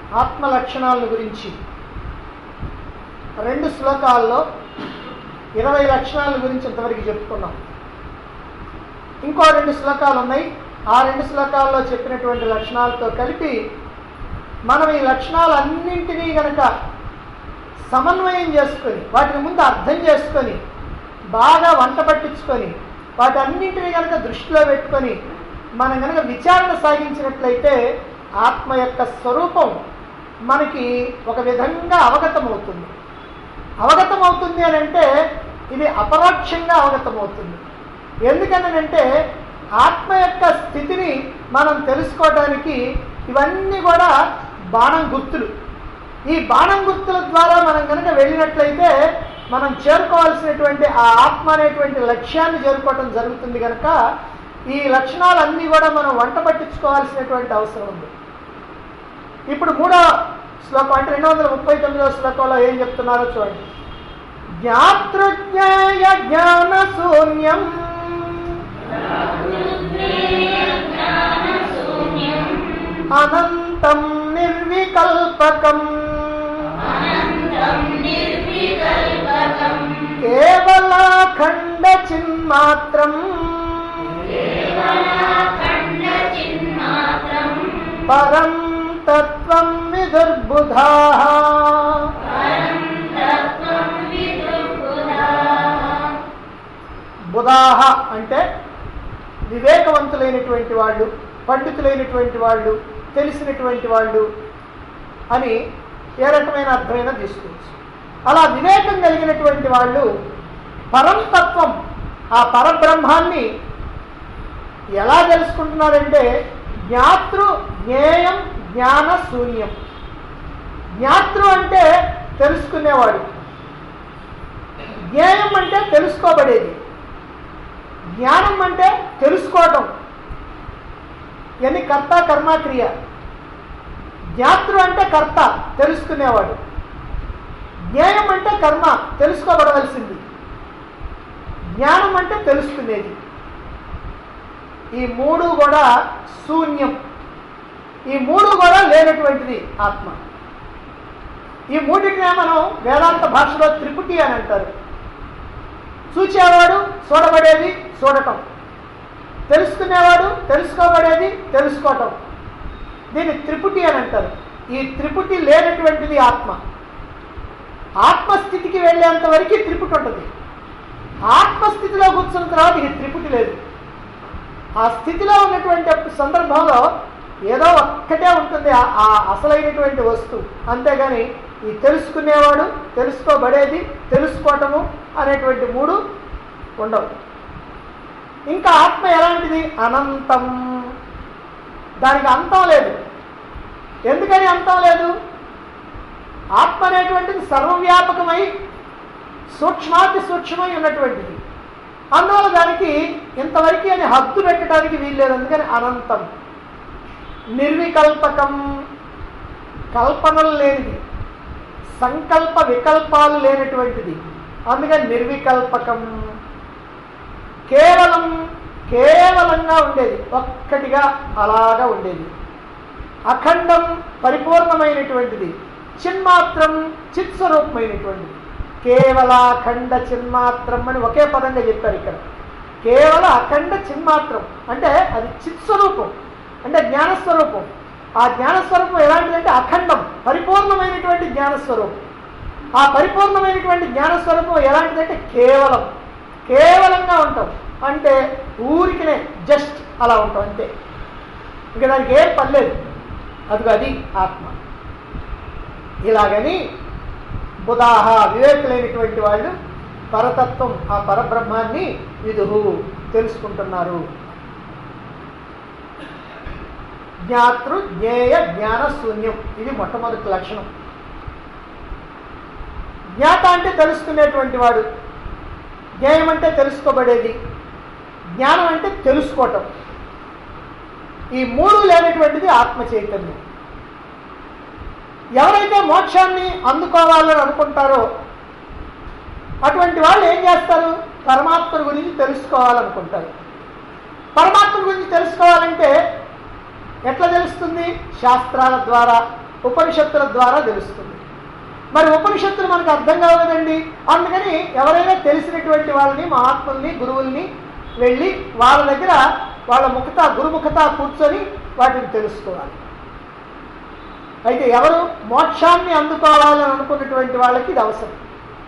ఆత్మ లక్షణాలను గురించి రెండు శ్లోకాల్లో ఇరవై లక్షణాల గురించి ఇంతవరకు చెప్పుకున్నాం ఇంకో రెండు శ్లోకాలు ఉన్నాయి ఆ రెండు శ్లోకాల్లో చెప్పినటువంటి లక్షణాలతో కలిపి మనం ఈ లక్షణాలన్నింటినీ గనక సమన్వయం చేసుకొని వాటిని ముందు అర్థం చేసుకొని బాగా వంట పట్టించుకొని వాటన్నింటినీ కనుక దృష్టిలో పెట్టుకొని మనం కనుక విచారణ సాగించినట్లయితే ఆత్మ యొక్క స్వరూపం మనకి ఒక విధంగా అవగతమవుతుంది అవగతమవుతుంది అని అంటే ఇది అపరోక్షంగా అవగతమవుతుంది ఎందుకనంటే ఆత్మ యొక్క స్థితిని మనం తెలుసుకోవడానికి ఇవన్నీ కూడా బాణం గుర్తులు ఈ బాణం గుర్తుల ద్వారా మనం కనుక వెళ్ళినట్లయితే మనం చేరుకోవాల్సినటువంటి ఆ ఆత్మ అనేటువంటి లక్ష్యాన్ని చేరుకోవటం జరుగుతుంది కనుక ఈ లక్షణాలన్నీ కూడా మనం వంట పట్టించుకోవాల్సినటువంటి అవసరం ఉంది ఇప్పుడు మూడో శ్లోకం అంటే రెండు వందల ముప్పై తొమ్మిదో శ్లోకంలో ఏం చెప్తున్నారో చూడండి జ్ఞాతృజ్ఞేయ జ్ఞాన శూన్యం అనంతం నిర్వికల్పకం కేవలాఖండ చిన్మాత్రం పరం తత్వం విదుర్బుధా బుధాహ అంటే వివేకవంతులైనటువంటి వాళ్ళు పండితులైనటువంటి వాళ్ళు తెలిసినటువంటి వాళ్ళు అని ఏ రకమైన అర్థమైనా తీసుకోవచ్చు అలా వివేకం కలిగినటువంటి వాళ్ళు పరంతత్వం ఆ పరబ్రహ్మాన్ని ఎలా తెలుసుకుంటున్నారంటే జ్ఞాతృ జ్ఞేయం జ్ఞాన శూన్యం జ్ఞాతృ అంటే తెలుసుకునేవాడు జ్ఞేయం అంటే తెలుసుకోబడేది జ్ఞానం అంటే తెలుసుకోవటం ఎన్ని కర్త కర్మ క్రియ జ్ఞాతృ అంటే కర్త తెలుసుకునేవాడు జ్ఞేయం అంటే కర్మ తెలుసుకోబడవలసింది జ్ఞానం అంటే తెలుసుకునేది ఈ మూడు కూడా శూన్యం ఈ మూడు కూడా లేనటువంటిది ఆత్మ ఈ మూడింటినే మనం వేదాంత భాషలో త్రిపుటి అని అంటారు చూచేవాడు చూడబడేది చూడటం తెలుసుకునేవాడు తెలుసుకోబడేది తెలుసుకోవటం దీన్ని త్రిపుటి అని అంటారు ఈ త్రిపుటి లేనటువంటిది ఆత్మ ఆత్మస్థితికి వెళ్ళేంత వరకు త్రిపుటి ఉంటుంది ఆత్మస్థితిలో కూర్చున్న తర్వాత ఈ త్రిపుటి లేదు ఆ స్థితిలో ఉన్నటువంటి సందర్భంలో ఏదో ఒక్కటే ఉంటుంది ఆ- ఆ అసలైనటువంటి వస్తువు అంతేగాని ఈ తెలుసుకునేవాడు తెలుసుకోబడేది తెలుసుకోవటము అనేటువంటి మూడు ఉండవు ఇంకా ఆత్మ ఎలాంటిది అనంతం దానికి అంతం లేదు ఎందుకని అంతం లేదు ఆత్మ అనేటువంటిది సర్వవ్యాపకమై సూక్ష్మాతి సూక్ష్మమై ఉన్నటువంటిది అందువల్ల దానికి ఇంతవరకు అని హద్దు పెట్టడానికి వీల్లేదు అందుకని అనంతం నిర్వికల్పకం కల్పనలు లేనిది సంకల్ప వికల్పాలు లేనటువంటిది అందుకని నిర్వికల్పకం కేవలం కేవలంగా ఉండేది ఒక్కటిగా అలాగా ఉండేది అఖండం పరిపూర్ణమైనటువంటిది చిన్మాత్రం చిత్స్వరూపమైనటువంటిది కేవల అఖండ చిన్మాత్రం అని ఒకే పదంగా చెప్పారు ఇక్కడ కేవల అఖండ చిన్మాత్రం అంటే అది చిత్స్వరూపం అంటే జ్ఞానస్వరూపం ఆ జ్ఞానస్వరూపం ఎలాంటిదంటే అఖండం పరిపూర్ణమైనటువంటి జ్ఞానస్వరూపం ఆ పరిపూర్ణమైనటువంటి జ్ఞానస్వరూపం ఎలాంటిదంటే కేవలం కేవలంగా ఉంటాం అంటే ఊరికినే జస్ట్ అలా ఉంటాం అంతే ఇంకా దానికి ఏం పర్లేదు అదిగో అది ఆత్మ ఇలాగని బుధాహ వివేకులైనటువంటి వాళ్ళు పరతత్వం ఆ పరబ్రహ్మాన్ని విదుహు తెలుసుకుంటున్నారు జ్ఞాతృ జ్ఞేయ జ్ఞాన శూన్యం ఇది మొట్టమొదటి లక్షణం జ్ఞాత అంటే తెలుసుకునేటువంటి వాడు జ్ఞేయం అంటే తెలుసుకోబడేది జ్ఞానం అంటే తెలుసుకోవటం ఈ మూడు లేనటువంటిది ఆత్మ చైతన్యం ఎవరైతే మోక్షాన్ని అందుకోవాలని అనుకుంటారో అటువంటి వాళ్ళు ఏం చేస్తారు పరమాత్మ గురించి తెలుసుకోవాలనుకుంటారు పరమాత్మ గురించి తెలుసుకోవాలంటే ఎట్లా తెలుస్తుంది శాస్త్రాల ద్వారా ఉపనిషత్తుల ద్వారా తెలుస్తుంది మరి ఉపనిషత్తులు మనకు అర్థం కావు కదండి అందుకని ఎవరైనా తెలిసినటువంటి వాళ్ళని మహాత్ముల్ని గురువుల్ని వెళ్ళి వాళ్ళ దగ్గర వాళ్ళ ముఖత గురుముఖత కూర్చొని వాటిని తెలుసుకోవాలి అయితే ఎవరు మోక్షాన్ని అందుకోవాలని అనుకున్నటువంటి వాళ్ళకి ఇది అవసరం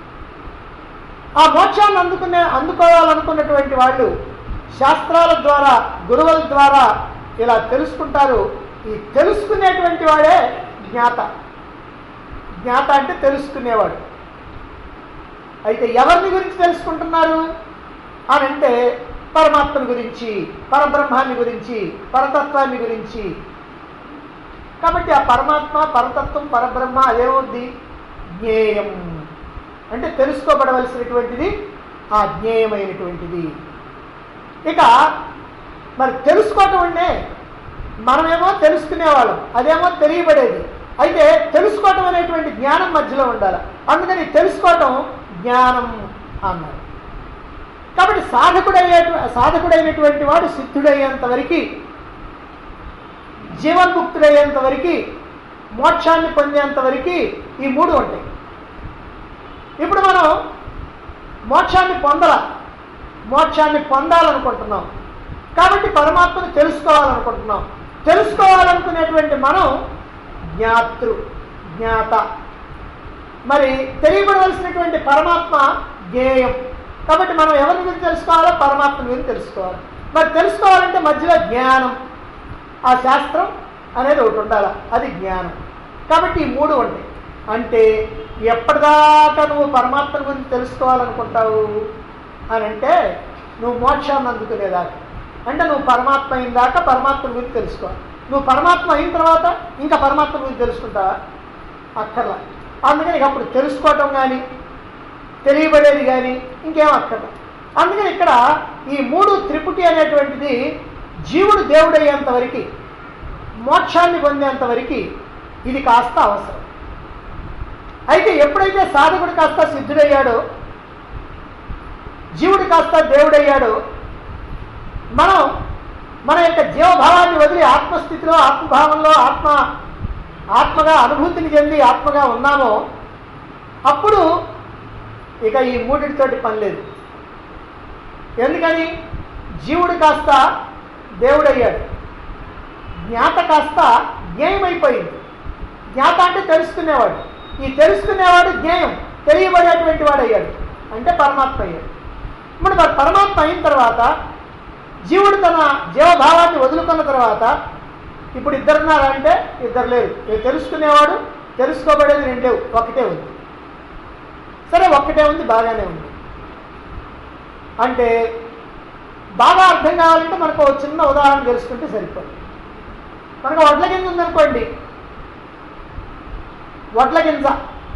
ఆ మోక్షాన్ని అందుకునే అందుకోవాలనుకున్నటువంటి వాళ్ళు శాస్త్రాల ద్వారా గురువుల ద్వారా ఇలా తెలుసుకుంటారు ఈ తెలుసుకునేటువంటి వాడే జ్ఞాత జ్ఞాత అంటే తెలుసుకునేవాడు అయితే ఎవరిని గురించి తెలుసుకుంటున్నారు అని అంటే పరమాత్మని గురించి పరబ్రహ్మాన్ని గురించి పరతత్వాన్ని గురించి కాబట్టి ఆ పరమాత్మ పరతత్వం పరబ్రహ్మ అదేమవుద్ది జ్ఞేయం అంటే తెలుసుకోబడవలసినటువంటిది ఆ జ్ఞేయమైనటువంటిది ఇక మరి తెలుసుకోవటం అంటే మనమేమో తెలుసుకునేవాళ్ళం అదేమో తెలియబడేది అయితే తెలుసుకోవటం అనేటువంటి జ్ఞానం మధ్యలో ఉండాలి అందుకని తెలుసుకోవటం జ్ఞానం అన్నారు కాబట్టి సాధకుడయ్యే సాధకుడైనటువంటి వాడు సిద్ధుడయ్యేంత వరకు జీవన్ముక్తుడయ్యేంత వరకు మోక్షాన్ని పొందేంత వరకు ఈ మూడు ఉంటాయి ఇప్పుడు మనం మోక్షాన్ని పొందల మోక్షాన్ని పొందాలనుకుంటున్నాం కాబట్టి పరమాత్మను తెలుసుకోవాలనుకుంటున్నాం తెలుసుకోవాలనుకునేటువంటి మనం జ్ఞాతృ జ్ఞాత మరి తెలియబడవలసినటువంటి పరమాత్మ జ్ఞేయం కాబట్టి మనం ఎవరి గురించి తెలుసుకోవాలో పరమాత్మ గురించి తెలుసుకోవాలి మరి తెలుసుకోవాలంటే మధ్యలో జ్ఞానం ఆ శాస్త్రం అనేది ఒకటి ఉండాలి అది జ్ఞానం కాబట్టి ఈ మూడు ఉంటాయి అంటే ఎప్పటిదాకా నువ్వు పరమాత్మ గురించి తెలుసుకోవాలనుకుంటావు అని అంటే నువ్వు మోక్షాన్ని అందుకునేదాకా అంటే నువ్వు పరమాత్మ అయిన దాకా పరమాత్మ గురించి తెలుసుకోవాలి నువ్వు పరమాత్మ అయిన తర్వాత ఇంకా పరమాత్మ గురించి తెలుసుకుంటావా అక్కర్లా అందుకని ఇక అప్పుడు తెలుసుకోవటం కానీ తెలియబడేది కానీ ఇంకేం అక్కర్లా అందుకని ఇక్కడ ఈ మూడు త్రిపుటి అనేటువంటిది జీవుడు దేవుడయ్యేంత వరకు మోక్షాన్ని పొందేంత వరకు ఇది కాస్త అవసరం అయితే ఎప్పుడైతే సాధకుడు కాస్త సిద్ధుడయ్యాడో జీవుడు కాస్త దేవుడయ్యాడో మనం మన యొక్క జీవభావాన్ని వదిలి ఆత్మస్థితిలో ఆత్మభావంలో ఆత్మ ఆత్మగా అనుభూతిని చెంది ఆత్మగా ఉన్నామో అప్పుడు ఇక ఈ మూడిటితోటి పని లేదు ఎందుకని జీవుడు కాస్త దేవుడయ్యాడు జ్ఞాత కాస్త జ్ఞేయమైపోయింది జ్ఞాత అంటే తెలుసుకునేవాడు ఈ తెలుసుకునేవాడు జ్ఞేయం తెలియబడేటువంటి వాడు అయ్యాడు అంటే పరమాత్మ అయ్యాడు ఇప్పుడు మరి పరమాత్మ అయిన తర్వాత జీవుడు తన జీవభావాన్ని వదులుకున్న తర్వాత ఇప్పుడు ఇద్దరున్నారా అంటే ఇద్దరు లేరు ఇక తెలుసుకునేవాడు తెలుసుకోబడేది రెండే ఒకటే ఉంది సరే ఒక్కటే ఉంది బాగానే ఉంది అంటే బాగా అర్థం కావాలంటే మనకు ఒక చిన్న ఉదాహరణ తెలుసుకుంటే సరిపోదు మనకు వడ్ల గింజ ఉందనుకోండి వడ్ల గింజ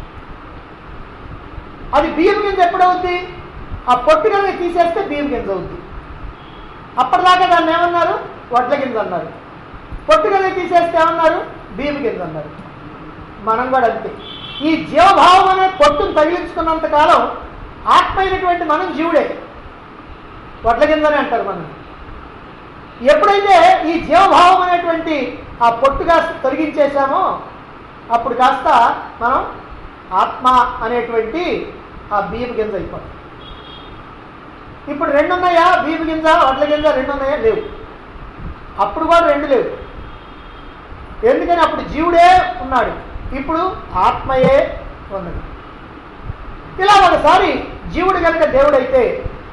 అది బియ్యం గింజ ఎప్పుడవుద్ది ఆ పొట్టు కనుక తీసేస్తే బియ్యం గింజ అవుద్ది అప్పటిదాకా దాన్ని ఏమన్నారు వడ్ల గింజ అన్నారు పొట్టు కనుక తీసేస్తే ఏమన్నారు బియ్యం గింజ అన్నారు మనం కూడా అంతే ఈ జీవభావం అనే పొట్టును తగిలించుకున్నంత కాలం ఆత్మ అయినటువంటి మనం జీవుడే వడ్ల గింజనే అంటారు మనం ఎప్పుడైతే ఈ జీవభావం అనేటువంటి ఆ పొట్టు కాస్త తొలగించేశామో అప్పుడు కాస్త మనం ఆత్మ అనేటువంటి ఆ బియ్యపు గింజ అయిపోతాం ఇప్పుడు రెండు ఉన్నాయా బియ్యపు గింజ వడ్ల గింజ రెండు ఉన్నాయా లేవు అప్పుడు కూడా రెండు లేవు ఎందుకని అప్పుడు జీవుడే ఉన్నాడు ఇప్పుడు ఆత్మయే ఉన్నది ఇలా ఒకసారి జీవుడు కనుక దేవుడైతే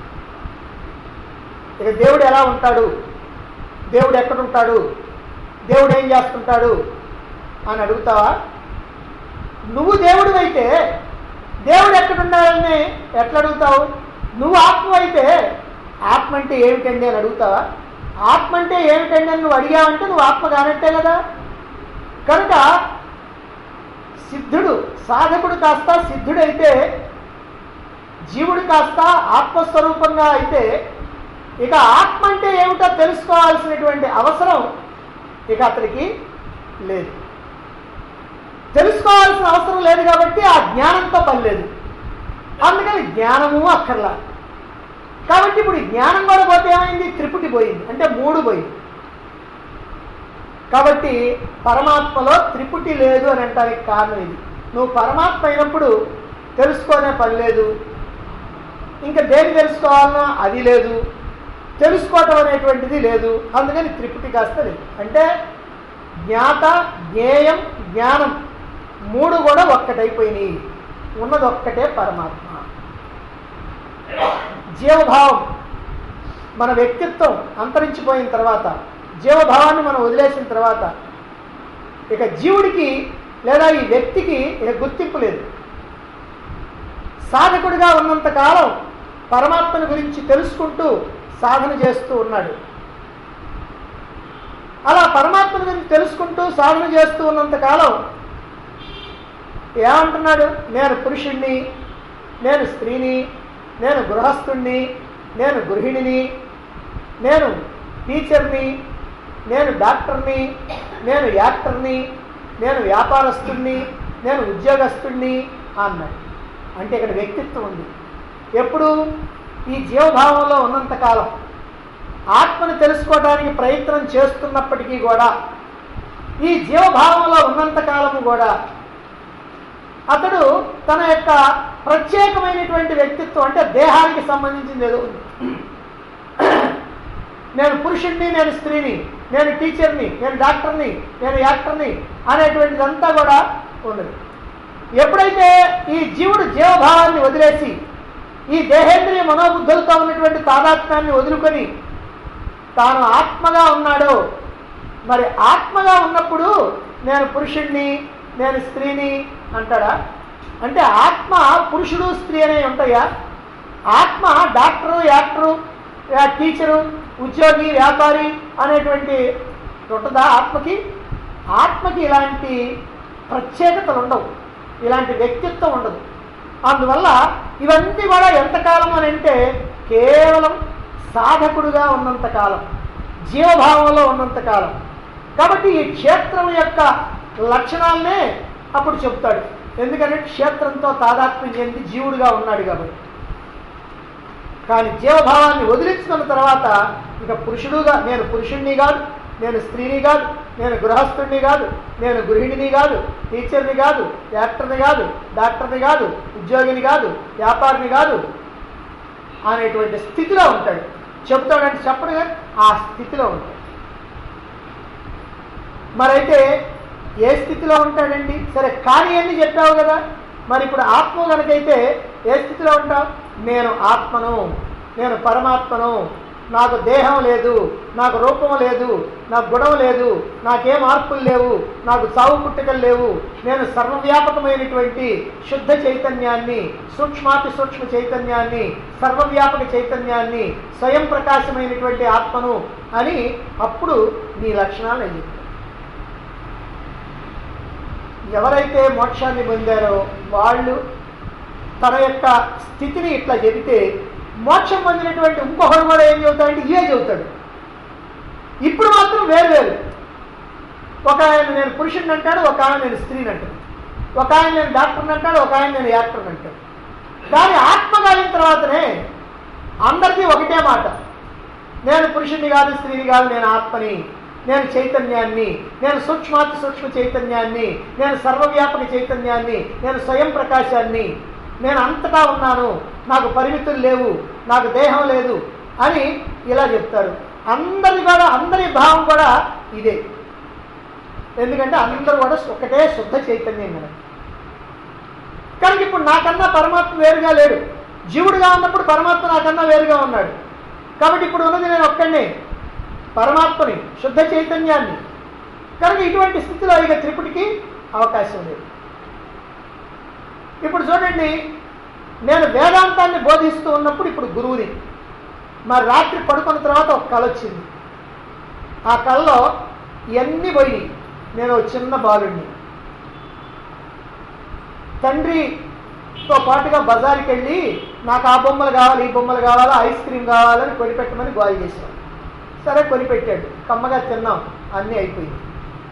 ఇక దేవుడు ఎలా ఉంటాడు దేవుడు ఎక్కడుంటాడు దేవుడు ఏం చేస్తుంటాడు అని అడుగుతావా నువ్వు దేవుడు అయితే దేవుడు ఎక్కడున్నాడని ఎట్లా అడుగుతావు నువ్వు ఆత్మ అయితే ఆత్మ అంటే ఏమిటండి అని అడుగుతావా ఆత్మ అంటే ఏమిటండి అని నువ్వు అడిగావంటే నువ్వు ఆత్మ కానట్టే కదా కనుక సిద్ధుడు సాధకుడు కాస్త సిద్ధుడైతే జీవుడు కాస్త ఆత్మస్వరూపంగా అయితే ఇక ఆత్మ అంటే ఏమిటో తెలుసుకోవాల్సినటువంటి అవసరం ఇక అతనికి లేదు తెలుసుకోవాల్సిన అవసరం లేదు కాబట్టి ఆ జ్ఞానంతో పని లేదు అందుకని జ్ఞానము అక్కర్లా కాబట్టి ఇప్పుడు ఈ జ్ఞానం కూడా పోతే ఏమైంది త్రిపుటి పోయింది అంటే మూడు పోయింది కాబట్టి పరమాత్మలో త్రిపుటి లేదు అని అంటానికి కారణం ఇది నువ్వు పరమాత్మ అయినప్పుడు తెలుసుకోనే పని లేదు ఇంకా దేని తెలుసుకోవాలన్నా అది లేదు తెలుసుకోవటం అనేటువంటిది లేదు అందుకని త్రిపుటి కాస్త లేదు అంటే జ్ఞాత జ్ఞేయం జ్ఞానం మూడు కూడా ఒక్కటైపోయినాయి ఉన్నది ఒక్కటే పరమాత్మ జీవభావం మన వ్యక్తిత్వం అంతరించిపోయిన తర్వాత జీవభావాన్ని మనం వదిలేసిన తర్వాత ఇక జీవుడికి లేదా ఈ వ్యక్తికి ఇక గుర్తింపు లేదు సాధకుడిగా ఉన్నంత కాలం పరమాత్మని గురించి తెలుసుకుంటూ సాధన చేస్తూ ఉన్నాడు అలా పరమాత్మని గురించి తెలుసుకుంటూ సాధన చేస్తూ ఉన్నంత కాలం ఏమంటున్నాడు నేను పురుషుణ్ణి నేను స్త్రీని నేను గృహస్థుణ్ణి నేను గృహిణిని నేను టీచర్ని నేను డాక్టర్ని నేను యాక్టర్ని నేను వ్యాపారస్తుణ్ణి నేను ఉద్యోగస్తుణ్ణి అన్నాడు అంటే ఇక్కడ వ్యక్తిత్వం ఉంది ఎప్పుడు ఈ జీవభావంలో ఉన్నంతకాలం ఆత్మను తెలుసుకోవడానికి ప్రయత్నం చేస్తున్నప్పటికీ కూడా ఈ జీవభావంలో ఉన్నంతకాలము కూడా అతడు తన యొక్క ప్రత్యేకమైనటువంటి వ్యక్తిత్వం అంటే దేహానికి సంబంధించింది ఏదో ఉంది నేను పురుషుణ్ణి నేను స్త్రీని నేను టీచర్ని నేను డాక్టర్ని నేను యాక్టర్ని అనేటువంటిదంతా కూడా ఉన్నది ఎప్పుడైతే ఈ జీవుడు జీవభావాన్ని వదిలేసి ఈ దేహేంద్రియ మనోబుద్ధులతో ఉన్నటువంటి తాదాత్మ్యాన్ని వదులుకొని తాను ఆత్మగా ఉన్నాడో మరి ఆత్మగా ఉన్నప్పుడు నేను పురుషుణ్ణి నేను స్త్రీని అంటాడా అంటే ఆత్మ పురుషుడు స్త్రీ అనే ఉంటాయా ఆత్మ డాక్టరు యాక్టరు యా టీచరు ఉద్యోగి వ్యాపారి అనేటువంటి ఉంటుందా ఆత్మకి ఆత్మకి ఇలాంటి ప్రత్యేకతలు ఉండవు ఇలాంటి వ్యక్తిత్వం ఉండదు అందువల్ల ఇవన్నీ కూడా ఎంతకాలం అని అంటే కేవలం సాధకుడుగా ఉన్నంతకాలం జీవభావంలో ఉన్నంతకాలం కాబట్టి ఈ క్షేత్రం యొక్క లక్షణాలనే అప్పుడు చెప్తాడు ఎందుకంటే క్షేత్రంతో తాదాత్మ్యం చెంది జీవుడుగా ఉన్నాడు కాబట్టి కానీ జీవభావాన్ని వదిలించుకున్న తర్వాత ఇక పురుషుడుగా నేను పురుషుణ్ణి కాదు నేను స్త్రీని కాదు నేను గృహస్థుడిని కాదు నేను గృహిణిని కాదు టీచర్ని కాదు యాక్టర్ని కాదు డాక్టర్ని కాదు ఉద్యోగిని కాదు వ్యాపారిని కాదు అనేటువంటి స్థితిలో ఉంటాడు చెప్తాడంటే చెప్పడు కానీ ఆ స్థితిలో ఉంటాడు మరైతే ఏ స్థితిలో ఉంటాడండి సరే కానీ అన్ని చెప్పావు కదా మరి ఇప్పుడు ఆత్మ కనుకైతే ఏ స్థితిలో ఉంటావు నేను ఆత్మను నేను పరమాత్మను నాకు దేహం లేదు నాకు రూపం లేదు నాకు గుణం లేదు నాకే మార్పులు లేవు నాకు చావు పుట్టుకలు లేవు నేను సర్వవ్యాపకమైనటువంటి శుద్ధ చైతన్యాన్ని సూక్ష్మాతి సూక్ష్మ చైతన్యాన్ని సర్వవ్యాపక చైతన్యాన్ని స్వయం ప్రకాశమైనటువంటి ఆత్మను అని అప్పుడు నీ లక్షణాలు నేను చెప్తాను ఎవరైతే మోక్షాన్ని పొందారో వాళ్ళు తన యొక్క స్థితిని ఇట్లా చెబితే మోక్షం పొందినటువంటి ఇంకొకడు కూడా ఏం చెబుతాడంటే ఇవే చెబుతాడు ఇప్పుడు మాత్రం వేరు వేరు ఒక ఆయన నేను పురుషుడిని అంటాడు ఒక ఆయన నేను స్త్రీని అంటాడు ఒక ఆయన నేను డాక్టర్ని అంటాడు ఒక ఆయన నేను యాక్టర్ని అంటాడు కానీ ఆత్మ కాలిన తర్వాతనే అందరికీ ఒకటే మాట నేను పురుషుడిని కాదు స్త్రీని కాదు నేను ఆత్మని నేను చైతన్యాన్ని నేను సూక్ష్మాతి సూక్ష్మ చైతన్యాన్ని నేను సర్వవ్యాపక చైతన్యాన్ని నేను స్వయం ప్రకాశాన్ని నేను అంతటా ఉన్నాను నాకు పరిమితులు లేవు నాకు దేహం లేదు అని ఇలా చెప్తారు అందరి కూడా అందరి భావం కూడా ఇదే ఎందుకంటే అందరూ కూడా ఒకటే శుద్ధ చైతన్యం కనుక కనుక ఇప్పుడు నాకన్నా పరమాత్మ వేరుగా లేడు జీవుడుగా ఉన్నప్పుడు పరమాత్మ నాకన్నా వేరుగా ఉన్నాడు కాబట్టి ఇప్పుడు ఉన్నది నేను ఒక్కడినే పరమాత్మని శుద్ధ చైతన్యాన్ని కనుక ఇటువంటి స్థితిలో ఇక త్రిపుటికి అవకాశం లేదు ఇప్పుడు చూడండి నేను వేదాంతాన్ని బోధిస్తూ ఉన్నప్పుడు ఇప్పుడు గురువుని మరి రాత్రి పడుకున్న తర్వాత ఒక కళ వచ్చింది ఆ కళలో ఇవన్నీ పోయి నేను ఒక చిన్న బాలుడిని తండ్రితో పాటుగా బజార్కి వెళ్ళి నాకు ఆ బొమ్మలు కావాలి ఈ బొమ్మలు కావాలా ఐస్ క్రీమ్ కావాలని కొనిపెట్టమని గోల్ చేశాను సరే కొనిపెట్టాడు కమ్మగా తిన్నాం అన్నీ అయిపోయింది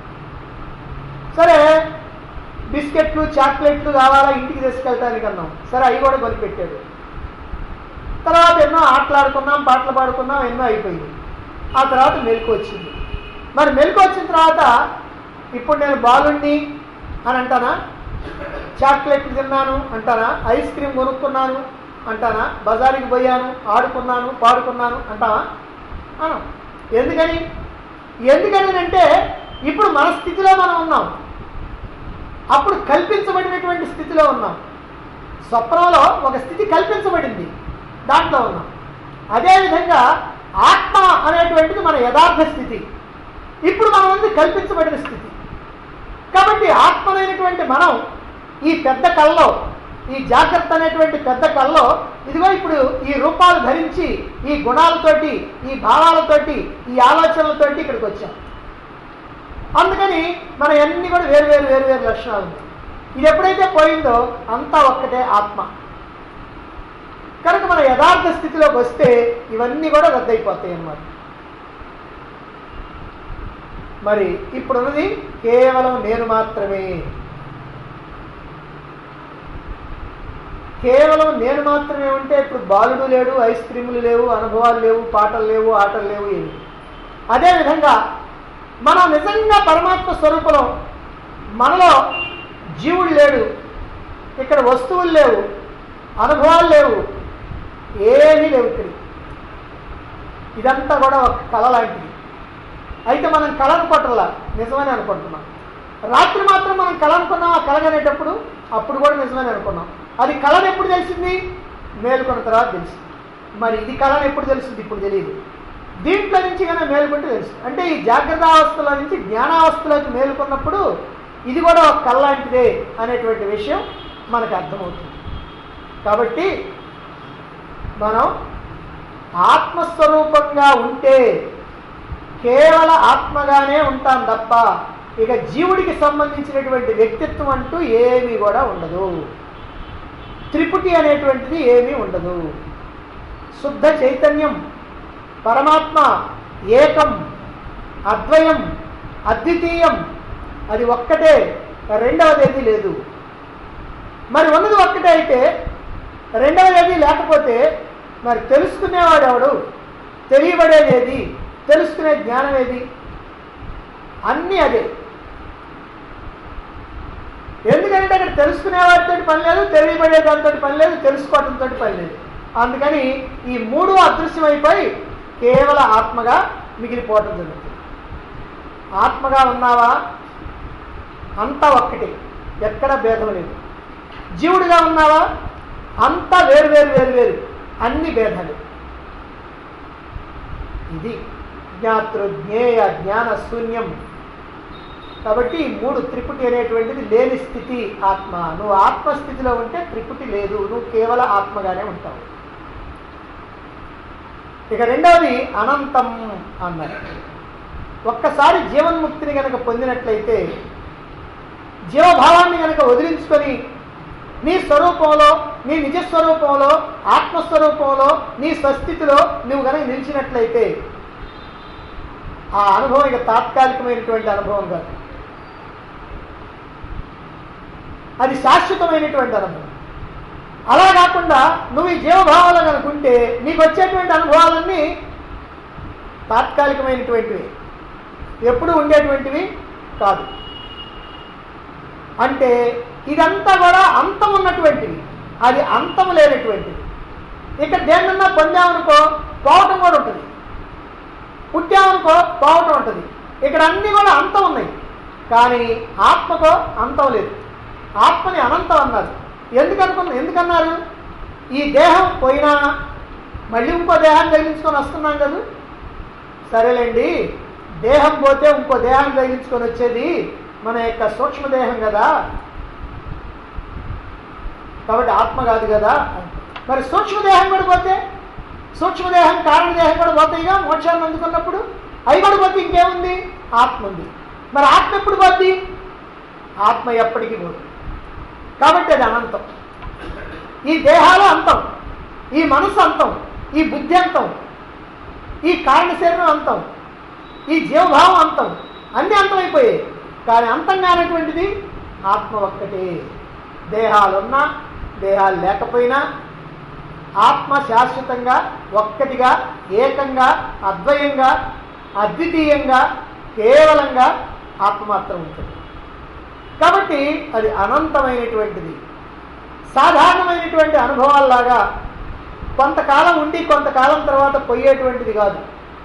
సరే బిస్కెట్లు చాక్లెట్లు కావాలా ఇంటికి తీసుకెళ్ళటానికి అన్నాం సరే అవి కూడా కొనిపెట్టాడు తర్వాత ఎన్నో ఆటలాడుకున్నాం పాటలు పాడుకున్నాం ఎన్నో అయిపోయింది ఆ తర్వాత మెలకు వచ్చింది మరి మెలకు వచ్చిన తర్వాత ఇప్పుడు నేను బాలుండి అని అంటానా చాక్లెట్ తిన్నాను అంటానా ఐస్ క్రీమ్ కొనుక్కున్నాను అంటానా బజారుకి పోయాను ఆడుకున్నాను పాడుకున్నాను అంటావా అనం ఎందుకని ఎందుకని అంటే ఇప్పుడు మన స్థితిలో మనం ఉన్నాం అప్పుడు కల్పించబడినటువంటి స్థితిలో ఉన్నాం స్వప్నంలో ఒక స్థితి కల్పించబడింది దాంట్లో ఉన్నాం అదేవిధంగా ఆత్మ అనేటువంటిది మన యథార్థ స్థితి ఇప్పుడు మనం ఉంది కల్పించబడిన స్థితి కాబట్టి ఆత్మనైనటువంటి మనం ఈ పెద్ద కళ్ళలో ఈ జాగ్రత్త అనేటువంటి పెద్ద కళ్ళలో ఇదిగో ఇప్పుడు ఈ రూపాలు ధరించి ఈ గుణాలతోటి ఈ భావాలతోటి ఈ ఆలోచనలతోటి ఇక్కడికి వచ్చాం అందుకని మన అన్ని కూడా వేరు వేరు వేరు వేరు లక్షణాలు ఉన్నాయి ఇది ఎప్పుడైతే పోయిందో అంతా ఒక్కటే ఆత్మ కనుక మన యథార్థ స్థితిలోకి వస్తే ఇవన్నీ కూడా రద్దయిపోతాయి అన్నమాట మరి ఇప్పుడున్నది కేవలం నేను మాత్రమే కేవలం నేను మాత్రమే ఉంటే ఇప్పుడు బాలుడు లేడు ఐస్ క్రీములు లేవు అనుభవాలు లేవు పాటలు లేవు ఆటలు లేవు ఏమి అదేవిధంగా మనం నిజంగా పరమాత్మ స్వరూపంలో మనలో జీవుడు లేడు ఇక్కడ వస్తువులు లేవు అనుభవాలు లేవు ఏమీ లేవు ఇక్కడ ఇదంతా కూడా ఒక కళ లాంటిది అయితే మనం కళ అనుకోవట్లా నిజమని అనుకుంటున్నాం రాత్రి మాత్రం మనం కళ అనుకున్నాం ఆ కలగనేటప్పుడు అప్పుడు కూడా నిజమని అనుకున్నాం అది కళను ఎప్పుడు తెలిసింది మేలుకున్న తర్వాత తెలిసింది మరి ఇది కళను ఎప్పుడు తెలిసింది ఇప్పుడు తెలియదు దీంట్లో నుంచి కన్నా మేలుకుంటే తెలుసు అంటే ఈ జాగ్రత్త అవస్థలో నుంచి జ్ఞానావస్థలోకి మేలుకున్నప్పుడు ఇది కూడా ఒక కళ లాంటిదే అనేటువంటి విషయం మనకు అర్థమవుతుంది కాబట్టి మనం ఆత్మస్వరూపంగా ఉంటే కేవల ఆత్మగానే ఉంటాం తప్ప ఇక జీవుడికి సంబంధించినటువంటి వ్యక్తిత్వం అంటూ ఏమీ కూడా ఉండదు త్రిపుటి అనేటువంటిది ఏమీ ఉండదు శుద్ధ చైతన్యం పరమాత్మ ఏకం అద్వయం అద్వితీయం అది ఒక్కటే రెండవది ఏది లేదు మరి ఉన్నది ఒక్కటే అయితే రెండవది ఏది లేకపోతే మరి తెలుసుకునేవాడు ఎవడు తెలియబడేది ఏది తెలుసుకునే జ్ఞానం ఏది అన్నీ అదే ఎందుకంటే అక్కడ తెలుసుకునేవాడితో పని లేదు తెలియబడే దాంతో పని లేదు తెలుసుకోవడంతో పని లేదు అందుకని ఈ మూడు అదృశ్యమైపోయి కేవల ఆత్మగా మిగిలిపోవటం జరుగుతుంది ఆత్మగా ఉన్నావా అంతా ఒక్కటే ఎక్కడ భేదం లేదు జీవుడిగా ఉన్నావా అంతా వేరు వేరు వేరు వేరు అన్ని భేదాలు ఇది జ్ఞాతృ జ్ఞేయ జ్ఞాన శూన్యం కాబట్టి ఈ మూడు త్రిపుటి అనేటువంటిది లేని స్థితి ఆత్మ నువ్వు ఆత్మస్థితిలో ఉంటే త్రిపుటి లేదు నువ్వు కేవల ఆత్మగానే ఉంటావు ఇక రెండవది అనంతం అన్నారు ఒక్కసారి జీవన్ముక్తిని గనక పొందినట్లయితే జీవభావాన్ని గనక వదిలించుకొని నీ స్వరూపంలో నీ నిజస్వరూపంలో ఆత్మస్వరూపంలో నీ స్వస్థితిలో నువ్వు కనుక నిలిచినట్లయితే ఆ అనుభవం ఇక తాత్కాలికమైనటువంటి అనుభవం కాదు అది శాశ్వతమైనటువంటి అనుభవం అలా కాకుండా నువ్వు ఈ జీవభావాలు కనుకుంటే నీకు వచ్చేటువంటి అనుభవాలన్నీ తాత్కాలికమైనటువంటివి ఎప్పుడు ఉండేటువంటివి కాదు అంటే ఇదంతా కూడా అంతం ఉన్నటువంటివి అది అంతం లేనటువంటిది ఇక్కడ దేన్నన్నా పొందామనుకో పోవటం కూడా ఉంటుంది పుట్టామనుకో పోవటం ఉంటుంది ఇక్కడ అన్నీ కూడా అంతం ఉన్నాయి కానీ ఆత్మకో అంతం లేదు ఆత్మని అనంతం అన్నారు ఎందుకు అనుకున్న ఎందుకన్నారు ఈ దేహం పోయినా మళ్ళీ ఇంకో దేహాన్ని తగిలించుకొని వస్తున్నాం కదా సరేలేండి దేహం పోతే ఇంకో దేహాన్ని తగిలించుకొని వచ్చేది మన యొక్క సూక్ష్మదేహం కదా కాబట్టి ఆత్మ కాదు కదా మరి సూక్ష్మదేహం కూడా పోతే సూక్ష్మదేహం కారణదేహం కూడా పోతాయిగా మోక్షాన్ని అందుకున్నప్పుడు అవి కూడా పోతే ఇంకేముంది ఆత్మ ఉంది మరి ఆత్మ ఎప్పుడు పోద్ది ఆత్మ ఎప్పటికీ పోదు కాబట్టి అది అనంతం ఈ దేహాలు అంతం ఈ మనసు అంతం ఈ బుద్ధి అంతం ఈ కారణ శరీరం అంతం ఈ జీవభావం అంతం అన్ని అంతమైపోయాయి కానీ అంతం కానటువంటిది ఆత్మ ఒక్కటే దేహాలున్నా దేహాలు లేకపోయినా ఆత్మ శాశ్వతంగా ఒక్కటిగా ఏకంగా అద్వయంగా అద్వితీయంగా కేవలంగా ఆత్మ మాత్రం ఉంటుంది కాబట్టి అది అనంతమైనటువంటిది సాధారణమైనటువంటి అనుభవాల్లాగా కొంతకాలం ఉండి కొంతకాలం తర్వాత పోయేటువంటిది కాదు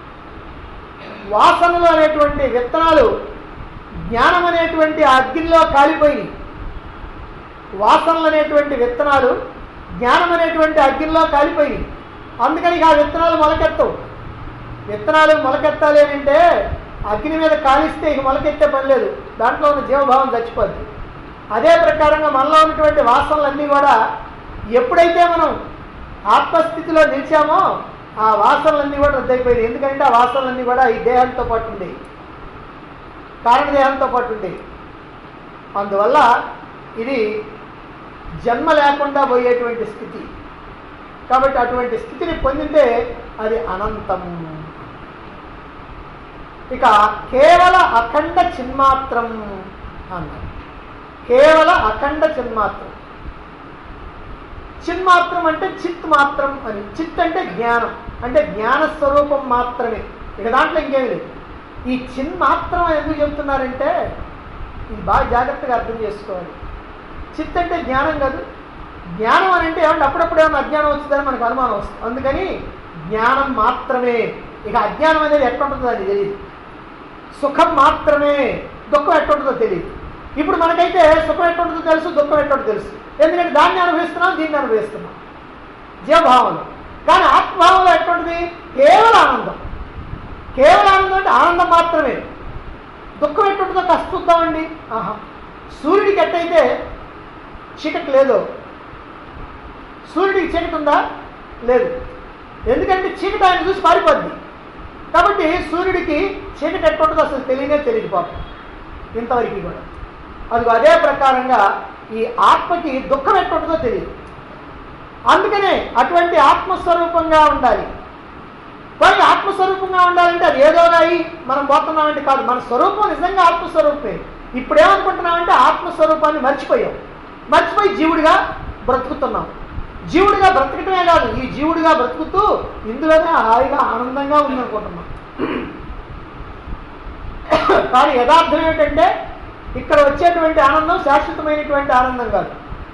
వాసనలు అనేటువంటి విత్తనాలు జ్ఞానం అనేటువంటి ఆ అగ్నిలో కాలిపోయి వాసనలు అనేటువంటి విత్తనాలు జ్ఞానం అనేటువంటి అగ్నిలో కాలిపోయి అందుకని ఇక ఆ విత్తనాలు మొలకెత్తవు విత్తనాలు మొలకెత్తాలి అని అంటే అగ్ని మీద కాలిస్తే ఇక మొలకెత్తే పని లేదు దాంట్లో ఉన్న జీవభావం చచ్చిపోద్ది అదే ప్రకారంగా మనలో ఉన్నటువంటి వాసనలన్నీ కూడా ఎప్పుడైతే మనం ఆత్మస్థితిలో నిలిచామో ఆ వాసనలన్నీ కూడా రద్దయిపోయినాయి ఎందుకంటే ఆ వాసనలన్నీ కూడా ఈ దేహంతో పాటు ఉండేవి కారణదేహంతో పాటు ఉండేవి అందువల్ల ఇది జన్మ లేకుండా పోయేటువంటి స్థితి కాబట్టి అటువంటి స్థితిని పొందితే అది అనంతం ఇక కేవల అఖండ చిన్మాత్రం అన్నారు కేవల అఖండ చిన్మాత్రం చిన్మాత్రం అంటే చిత్ మాత్రం అని చిత్ అంటే జ్ఞానం అంటే జ్ఞాన స్వరూపం మాత్రమే ఇక దాంట్లో ఇంకేమి లేదు ఈ చిన్మాత్రం అని ఎందుకు చెప్తున్నారంటే ఇది బాగా జాగ్రత్తగా అర్థం చేసుకోవాలి చిత్ అంటే జ్ఞానం కాదు జ్ఞానం అని అంటే ఏమంటే అప్పుడప్పుడు ఏమన్నా అజ్ఞానం వచ్చిందని మనకు అనుమానం వస్తుంది అందుకని జ్ఞానం మాత్రమే ఇక అజ్ఞానం అనేది ఎట్లుంటుందో అది తెలియదు సుఖం మాత్రమే దుఃఖం ఎట్టుంటుందో తెలియదు ఇప్పుడు మనకైతే సుఖం ఎట్టుంటుందో తెలుసు దుఃఖం ఎట్టుంటుందో తెలుసు ఎందుకంటే దాన్ని అనుభవిస్తున్నాం దీన్ని అనుభవిస్తున్నాం జీవభావంలో కానీ ఆత్మభావంలో ఎట్టుంటుంది కేవల ఆనందం కేవల ఆనందం అంటే ఆనందం మాత్రమే దుఃఖం ఎట్టుంటుందో కాస్త చూద్దామండి ఆహా సూర్యుడికి ఎట్టయితే చీకటి లేదు సూర్యుడికి చీకటి ఉందా లేదు ఎందుకంటే చీకటి ఆయన చూసి పారిపోద్ది కాబట్టి సూర్యుడికి చీకటి ఎట్టుంటుందో అసలు తెలియనే తెలియదు పాపం ఇంతవరకు కూడా అది అదే ప్రకారంగా ఈ ఆత్మకి దుఃఖం ఎట్టుంటుందో తెలియదు అందుకనే అటువంటి ఆత్మస్వరూపంగా ఉండాలి కానీ ఆత్మస్వరూపంగా ఉండాలంటే అది ఏదోనాయి మనం పోతున్నామంటే కాదు మన స్వరూపం నిజంగా ఆత్మస్వరూపమే ఇప్పుడు ఏమనుకుంటున్నామంటే ఆత్మస్వరూపాన్ని మర్చిపోయాం మర్చిపోయి జీవుడిగా బ్రతుకుతున్నాం జీవుడిగా బ్రతకటమే కాదు ఈ జీవుడిగా బ్రతుకుతూ ఇందులోనే హాయిగా ఆనందంగా ఉందనుకుంటున్నాం కానీ యథార్థం ఏమిటంటే ఇక్కడ వచ్చేటువంటి ఆనందం శాశ్వతమైనటువంటి ఆనందం కాదు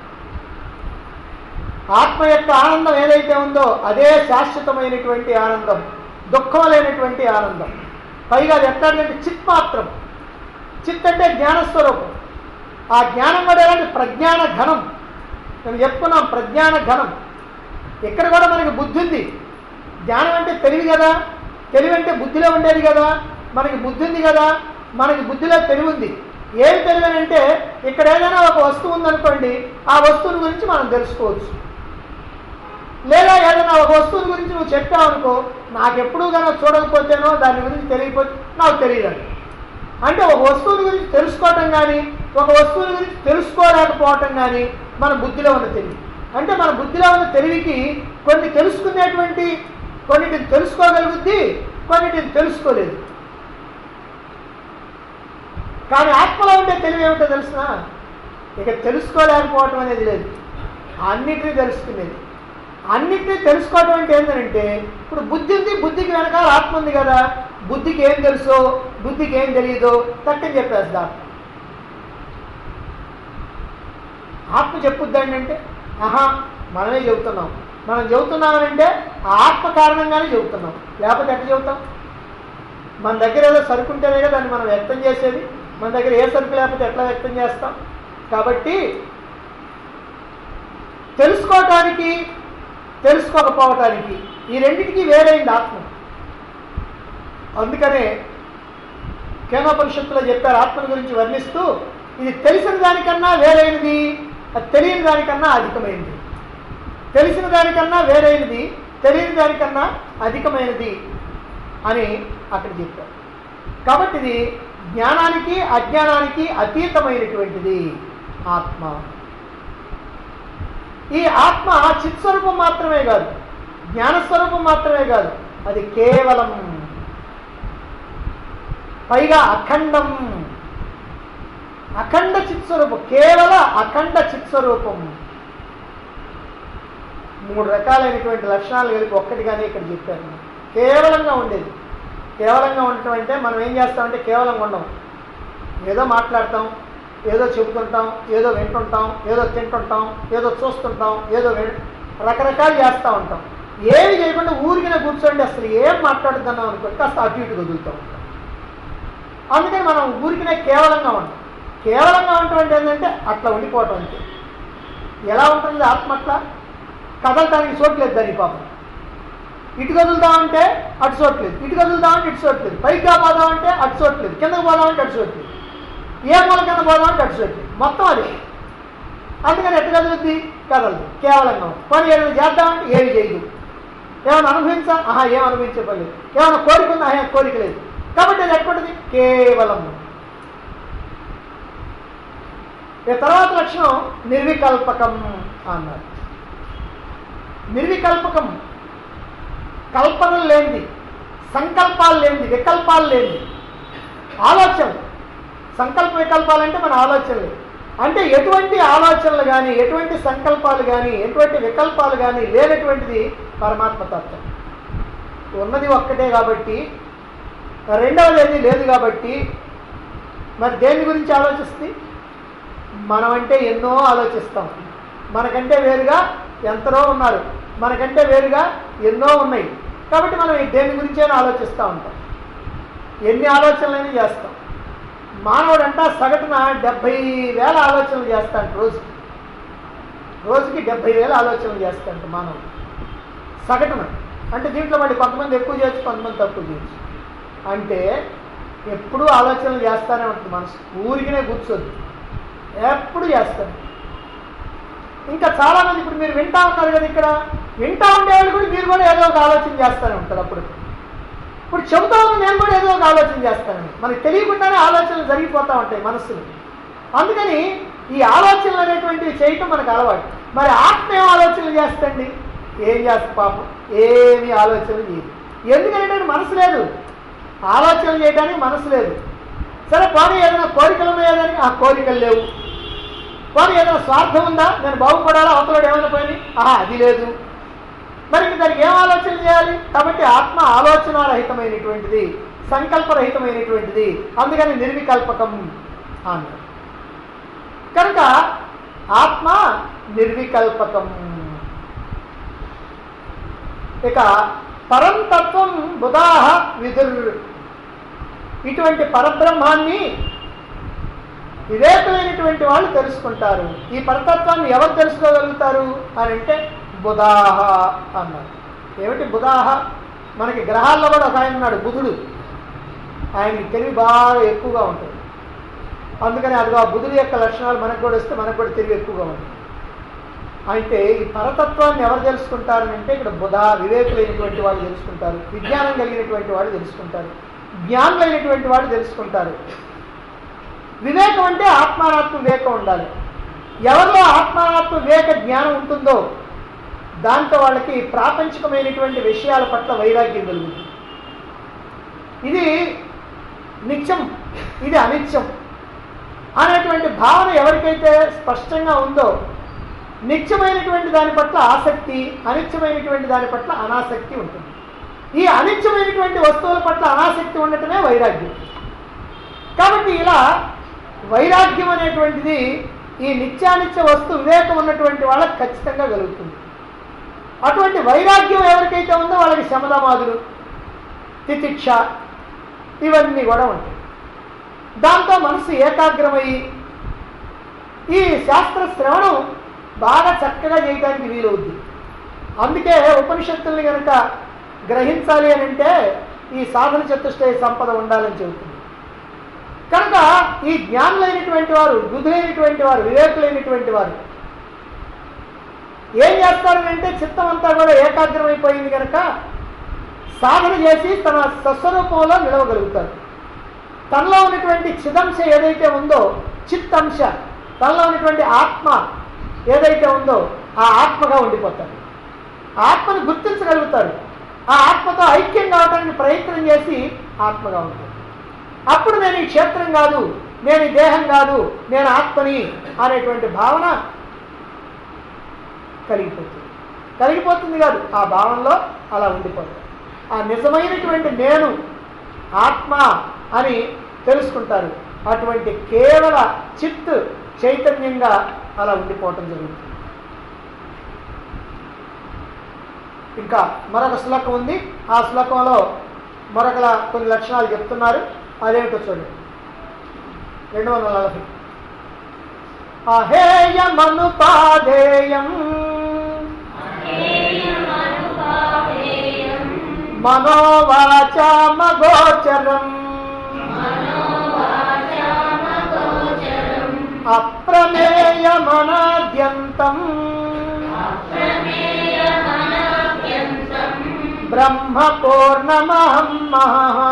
ఆత్మ యొక్క ఆనందం ఏదైతే ఉందో అదే శాశ్వతమైనటువంటి ఆనందం దుఃఖం లేనటువంటి ఆనందం పైగా అది ఎట్లాంటి చిత్ మాత్రం చిత్ అంటే జ్ఞానస్వరూపం ఆ జ్ఞానం కూడా ఎలాంటి ప్రజ్ఞాన ఘనం మేము చెప్పుకున్నాం ప్రజ్ఞాన ఘనం ఇక్కడ కూడా మనకి బుద్ధి ఉంది జ్ఞానం అంటే తెలివి కదా తెలివి అంటే బుద్ధిలో ఉండేది కదా మనకి బుద్ధి ఉంది కదా మనకి బుద్ధిలో తెలివి ఉంది ఏం తెలివి అని అంటే ఇక్కడ ఏదైనా ఒక వస్తువు ఉందనుకోండి ఆ వస్తువుని గురించి మనం తెలుసుకోవచ్చు లేదా ఏదైనా ఒక వస్తువుని గురించి నువ్వు చెప్పావు అనుకో నాకెప్పుడు కనుక చూడకపోతేనో దాని గురించి తెలియకపోతే నాకు తెలియదు అంటే ఒక వస్తువుని గురించి తెలుసుకోవటం కానీ ఒక వస్తువుని గురించి తెలుసుకోలేకపోవటం కానీ మన బుద్ధిలో ఉన్న తెలివి అంటే మన బుద్ధిలో ఉన్న తెలివికి కొన్ని తెలుసుకునేటువంటి కొన్నిటిని తెలుసుకోగలుగుద్ది కొన్నిటిని తెలుసుకోలేదు కానీ ఆత్మలో ఉండే తెలివి ఏమిటో తెలిసిన ఇక తెలుసుకోలేకపోవటం అనేది లేదు అన్నిటినీ తెలుసుకునేది అన్నిటినీ తెలుసుకోవటం అంటే ఏంటంటే ఇప్పుడు బుద్ధి ఉంది బుద్ధికి వెనకాల ఆత్మ ఉంది కదా బుద్ధికి ఏం తెలుసో బుద్ధికి ఏం తెలియదో తట్టని చెప్పేస్తా ఆత్మ చెప్పుద్దండి అంటే ఆహా మనమే చెబుతున్నాం మనం చెబుతున్నామనంటే ఆ ఆత్మ కారణంగానే చెబుతున్నాం లేకపోతే ఎట్లా చెబుతాం మన దగ్గర ఏదో సరుకు ఉంటేనే కదా దాన్ని మనం వ్యక్తం చేసేది మన దగ్గర ఏ సరుకు లేకపోతే ఎట్లా వ్యక్తం చేస్తాం కాబట్టి తెలుసుకోవటానికి తెలుసుకోకపోవటానికి ఈ రెండింటికి వేరైంది ఆత్మ అందుకనే కేనోపనిషత్తులో చెప్పారు ఆత్మను గురించి వర్ణిస్తూ ఇది తెలిసిన దానికన్నా వేరైనది అది తెలియని దానికన్నా అధికమైనది తెలిసిన దానికన్నా వేరైనది తెలియని దానికన్నా అధికమైనది అని అక్కడ చెప్పారు కాబట్టి ఇది జ్ఞానానికి అజ్ఞానానికి అతీతమైనటువంటిది ఆత్మ ఈ ఆత్మ చిత్స్వరూపం మాత్రమే కాదు జ్ఞానస్వరూపం మాత్రమే కాదు అది కేవలం పైగా అఖండం అఖండ చిత్స్వరూపం కేవల అఖండ చిత్స్వరూపం మూడు రకాలైనటువంటి లక్షణాలు కలిపి ఒక్కటిగానే ఇక్కడ చెప్పారు కేవలంగా ఉండేది కేవలంగా ఉండటం అంటే మనం ఏం చేస్తామంటే కేవలం ఉండం ఏదో మాట్లాడతాం ఏదో చెబుతుంటాం ఏదో వింటుంటాం ఏదో తింటుంటాం ఏదో చూస్తుంటాం ఏదో విన్- రకరకాలు చేస్తూ ఉంటాం ఏమి చేయకుండా ఊరికినే కూర్చోండి అసలు ఏం మాట్లాడుతున్నాం అనుకో కాస్త అటు ఇటు వదులుతూ ఉంటాం అందుకని మనం ఊరికినే కేవలంగా ఉంటాం కేవలంగా ఉండటం అంటే ఏంటంటే అట్లా ఉండిపోవటం అంతే ఎలా ఉంటుంది ఆత్మ అట్లా కదలటానికి చోట్లేదు దాని పాపం ఇటు కదులుదామంటే అటు చోట్లేదు ఇటు కదులుదామంటే ఇటు చోట్లేదు పైగా పోదామంటే అటు చోట్లేదు కిందకు పోదామంటే అటు చోట్లేదు ఏ మూల కింద పోదామంటే అటు చోట్లేదు మొత్తం అదే అందుకని ఎట్టు కదులుద్ది కదలదు కేవలంగా ఉంది. పని ఏమైనా చేద్దామంటే ఏమి చేయదు ఏమైనా అనుభవించా ఆహా ఏం అనుభవించే పని లేదు ఏమైనా కోరిక ఉందా ఆహా కోరిక లేదు కాబట్టి అది ఎక్కడుంది కేవలం ఇక తర్వాత లక్షణం నిర్వికల్పకం అన్నారు నిర్వికల్పకం కల్పనలు లేనిది సంకల్పాలు లేనిది వికల్పాలు లేనిది ఆలోచన సంకల్ప వికల్పాలంటే మన ఆలోచనలు అంటే ఎటువంటి ఆలోచనలు కానీ ఎటువంటి సంకల్పాలు కానీ ఎటువంటి వికల్పాలు కానీ లేనటువంటిది పరమాత్మ తత్వం ఉన్నది ఒక్కటే కాబట్టి రెండవది ఏది లేదు కాబట్టి మరి దేని గురించి ఆలోచిస్తుంది మనం అంటే ఎన్నో ఆలోచిస్తాం మనకంటే వేరుగా ఎంతనో ఉన్నారు మనకంటే వేరుగా ఎన్నో ఉన్నాయి కాబట్టి మనం ఈ దేని గురించైనా ఆలోచిస్తూ ఉంటాం ఎన్ని ఆలోచనలైనా చేస్తాం మానవుడంట సగటున డెబ్భై వేల ఆలోచనలు చేస్తాడు రోజుకి రోజుకి డెబ్భై వేల ఆలోచనలు చేస్తాడు మానవుడు సగటున అంటే దీంట్లో మళ్ళీ కొంతమంది ఎక్కువ చేయొచ్చు కొంతమంది తక్కువ చేయొచ్చు అంటే ఎప్పుడూ ఆలోచనలు చేస్తానే ఉంటుంది మనసు ఊరికినే కూర్చోద్దు ఎప్పుడు చేస్తాను ఇంకా చాలా మంది ఇప్పుడు మీరు వింటా ఉన్నారు కదా ఇక్కడ వింటా ఉండేవాళ్ళు కూడా మీరు కూడా ఏదో ఒక ఆలోచన చేస్తూనే ఉంటారు అప్పుడు ఇప్పుడు చెబుతా ఉన్న నేను కూడా ఏదో ఒక ఆలోచన చేస్తాను మనకి తెలియకుండానే ఆలోచనలు జరిగిపోతూ ఉంటాయి మనస్సులు అందుకని ఈ ఆలోచనలు అనేటువంటివి చేయటం మనకు అలవాటు మరి ఆత్మ ఏం ఆలోచనలు చేస్తండి ఏం చేస్తా పాపం ఏమి ఆలోచనలు చేయదు ఎందుకంటే మనసు లేదు ఆలోచనలు చేయడానికి మనసు లేదు సరే పోనీ ఏదైనా కోరికలు ఉన్నాయా దానికి ఆ కోరికలు లేవు పోనీ ఏదైనా స్వార్థం ఉందా నేను బాగుపడాలా అవతలడు ఏమైనా పోయి ఆహా అది లేదు మరి ఇంక దానికి ఏం ఆలోచన చేయాలి కాబట్టి ఆత్మ ఆలోచనారహితమైనటువంటిది సంకల్పరహితమైనటువంటిది అందుకని నిర్వికల్పకం అన్నారు కనుక ఆత్మ నిర్వికల్పకం ఇక పరంతత్వం బుధాహ విదుర్ ఇటువంటి పరబ్రహ్మాన్ని వివేకమైనటువంటి వాళ్ళు తెలుసుకుంటారు ఈ పరతత్వాన్ని ఎవరు తెలుసుకోగలుగుతారు అని అంటే బుధాహ అన్నారు ఏమిటి బుధాహ మనకి గ్రహాల్లో కూడా ఒక ఆయన ఉన్నాడు బుధుడు ఆయనకి తెలివి బాగా ఎక్కువగా ఉంటుంది అందుకని అది ఆ బుధుడి యొక్క లక్షణాలు మనకు కూడా వస్తే మనకు కూడా తెలివి ఎక్కువగా ఉంటుంది అయితే ఈ పరతత్వాన్ని ఎవరు తెలుసుకుంటారు అంటే ఇక్కడ బుధ వివేకులైనటువంటి వాళ్ళు తెలుసుకుంటారు విజ్ఞానం కలిగినటువంటి వాళ్ళు తెలుసుకుంటారు జ్ఞానులైనటువంటి వాళ్ళు తెలుసుకుంటారు వివేకం అంటే ఆత్మానాత్మ వివేకం ఉండాలి ఎవరిలో ఆత్మానాత్మ వివేక జ్ఞానం ఉంటుందో దాంతో వాళ్ళకి ప్రాపంచికమైనటువంటి విషయాల పట్ల వైరాగ్యం కలుగుతుంది ఇది నిత్యం ఇది అనిత్యం అనేటువంటి భావన ఎవరికైతే స్పష్టంగా ఉందో నిత్యమైనటువంటి దాని పట్ల ఆసక్తి అనిత్యమైనటువంటి దాని పట్ల అనాసక్తి ఉంటుంది ఈ అనిత్యమైనటువంటి వస్తువుల పట్ల అనాసక్తి ఉండటమే వైరాగ్యం కాబట్టి ఇలా వైరాగ్యం అనేటువంటిది ఈ నిత్యానిత్య వస్తు వివేకం ఉన్నటువంటి వాళ్ళకి ఖచ్చితంగా కలుగుతుంది అటువంటి వైరాగ్యం ఎవరికైతే ఉందో వాళ్ళకి శమదమాదులు తితిక్ష ఇవన్నీ కూడా ఉంటాయి దాంతో మనసు ఏకాగ్రమయ్యి ఈ శాస్త్ర శ్రవణం బాగా చక్కగా చేయడానికి వీలవుద్ది అందుకే ఉపనిషత్తుల్ని కనుక గ్రహించాలి అని అంటే ఈ సాధన చతుష్టయ సంపద ఉండాలని చెబుతుంది కనుక ఈ జ్ఞానులైనటువంటి వారు బుధులైనటువంటి వారు వివేకులైనటువంటి వారు ఏం చేస్తారు అంటే చిత్తం అంతా కూడా ఏకాగ్రమైపోయింది కనుక సాధన చేసి తన స్వస్వరూపంలో నిలవగలుగుతారు తనలో ఉన్నటువంటి చిదంశ ఏదైతే ఉందో చిత్తంశ తనలో ఉన్నటువంటి ఆత్మ ఏదైతే ఉందో ఆ ఆత్మగా ఉండిపోతారు ఆత్మను గుర్తించగలుగుతారు ఆ ఆత్మతో ఐక్యం కావడానికి ప్రయత్నం చేసి ఆత్మగా ఉంటారు అప్పుడు నేను ఈ క్షేత్రం కాదు నేను ఈ దేహం కాదు నేను ఆత్మని అనేటువంటి భావన కలిగిపోతుంది కలిగిపోతుంది కాదు ఆ భావనలో అలా ఉండిపోతుంది ఆ నిజమైనటువంటి నేను ఆత్మ అని తెలుసుకుంటారు అటువంటి కేవల చిత్ చైతన్యంగా అలా ఉండిపోవటం జరుగుతుంది ఇంకా మరొక శ్లోకం ఉంది ఆ శ్లోకంలో మరొక కొన్ని లక్షణాలు చెప్తున్నారు అదేమిటో చూడండి రెండు వందల నలభై అహేయమనుపాదేయం మనోవాచామగోచరం అప్రమేయమనాద్యంతం బ్రహ్మ పూర్ణమహం మహా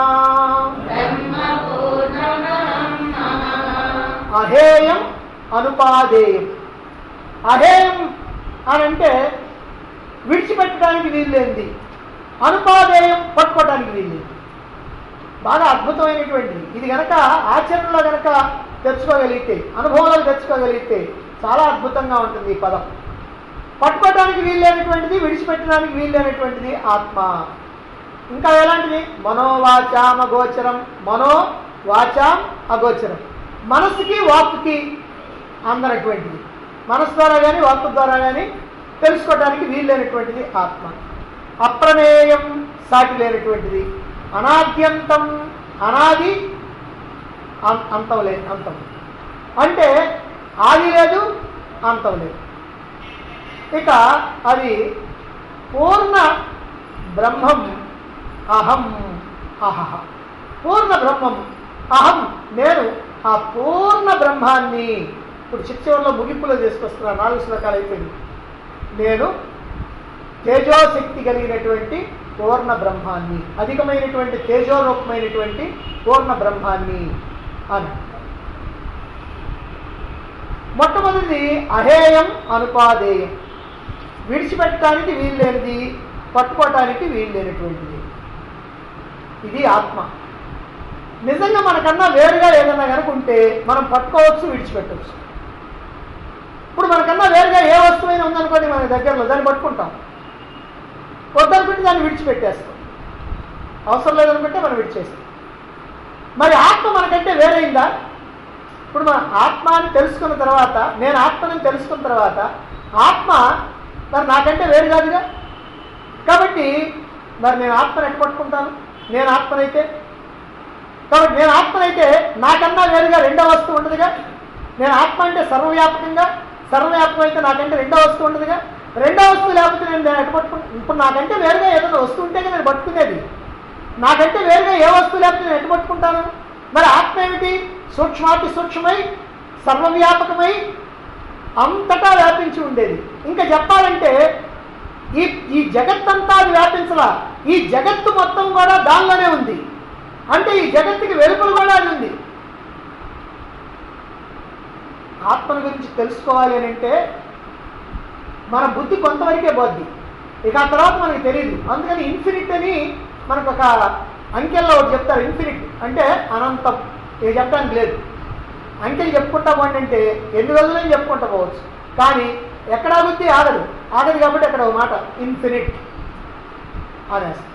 అహేయం అనుపాదేయం అహేయం అని అంటే విడిచిపెట్టడానికి వీల్లేంది అనుపాదేయం పట్టుకోవడానికి వీల్లేదు బాగా అద్భుతమైనటువంటిది ఇది గనక ఆచరణలో గనక తెచ్చుకోగలిగితే అనుభవంలో తెచ్చుకోగలిగితే చాలా అద్భుతంగా ఉంటుంది ఈ పదం పట్టుకోవడానికి వీల్లేనటువంటిది విడిచిపెట్టడానికి వీల్లేనటువంటిది ఆత్మ ఇంకా ఎలాంటిది మనోవాచామ గోచరం మనో వాచాం అగోచరం మనసుకి వాక్కుకి అందనటువంటిది మనసు ద్వారా కానీ వాక్కు ద్వారా కానీ తెలుసుకోవడానికి వీల్లేనటువంటిది ఆత్మ అప్రమేయం సాటి లేనటువంటిది అనాద్యంతం అనాది అం- అంతం లేదు అంతం అంటే ఆది లేదు అంతం లేదు ఇక అది పూర్ణ బ్రహ్మం అహం అహహ పూర్ణ బ్రహ్మం అహం నేను ఆ పూర్ణ బ్రహ్మాన్ని ఇప్పుడు చిత్తూరులో ముగింపులో చేసుకొస్తున్నా నాలుగు శ్లోకాలు అయిపోయింది నేను తేజోశక్తి కలిగినటువంటి పూర్ణ బ్రహ్మాన్ని అధికమైనటువంటి తేజోరూపమైనటువంటి పూర్ణ బ్రహ్మాన్ని అని మొట్టమొదటిది అహేయం అనుపాదేయం విడిచిపెట్టడానికి వీల్లేనిది పట్టుకోవటానికి వీల్లేనటువంటిది ఇది ఆత్మ నిజంగా మనకన్నా వేరుగా ఏదన్నా కనుక ఉంటే మనం పట్టుకోవచ్చు విడిచిపెట్టవచ్చు ఇప్పుడు మనకన్నా వేరుగా ఏ వస్తువైనా ఉందనుకోండి మన దగ్గరలో దాన్ని పట్టుకుంటాం వద్దనుకుంటే దాన్ని విడిచిపెట్టేస్తాం అవసరం లేదనుకుంటే మనం విడిచేస్తాం మరి ఆత్మ మనకంటే వేరైందా ఇప్పుడు మన ఆత్మ అని తెలుసుకున్న తర్వాత నేను ఆత్మని తెలుసుకున్న తర్వాత ఆత్మ మరి నాకంటే వేరు కాదుగా కాబట్టి మరి నేను ఆత్మని ఎట్ట పట్టుకుంటాను నేను ఆత్మనైతే కాబట్టి నేను ఆత్మనైతే నాకన్నా వేరుగా రెండో వస్తువు ఉండదుగా నేను ఆత్మ అంటే సర్వవ్యాపకంగా సర్వవ్యాపకం అయితే నాకంటే రెండో వస్తువు ఉండదుగా రెండో వస్తువు లేకపోతే నేను దాన్ని ఎట్ట పట్టుకుంటాను ఇప్పుడు నాకంటే వేరుగా ఏదైనా వస్తువు ఉంటేగా నేను పట్టుకునేది నాకంటే వేరుగా ఏ వస్తువు లేకపోతే నేను ఎట్ట పట్టుకుంటాను మరి ఆత్మ ఏమిటి సూక్ష్మాతి సూక్ష్మమై సర్వవ్యాపకమై అంతటా వ్యాపించి ఉండేది ఇంకా చెప్పాలంటే ఈ ఈ జగత్తంతా అది వ్యాపించలా ఈ జగత్తు మొత్తం కూడా దానిలోనే ఉంది అంటే ఈ జగత్తుకి వెలుపల కూడా అది ఉంది ఆత్మను గురించి తెలుసుకోవాలి అని అంటే మన బుద్ధి కొంతవరకే పోద్ది ఇక ఆ తర్వాత మనకి తెలియదు అందుకని ఇన్ఫినిట్ అని మనకు ఒక అంకెల్లో ఒకటి చెప్తారు ఇన్ఫినిట్ అంటే అనంతం ఇది చెప్పడానికి లేదు అంకెలు చెప్పుకుంటా పోండి అంటే ఎన్ని రోజులని చెప్పుకుంటా పోవచ్చు కానీ ఎక్కడ బుద్ధి ఆగదు ఆగదు కాబట్టి అక్కడ ఒక మాట ఇన్ఫినిట్ అనేసి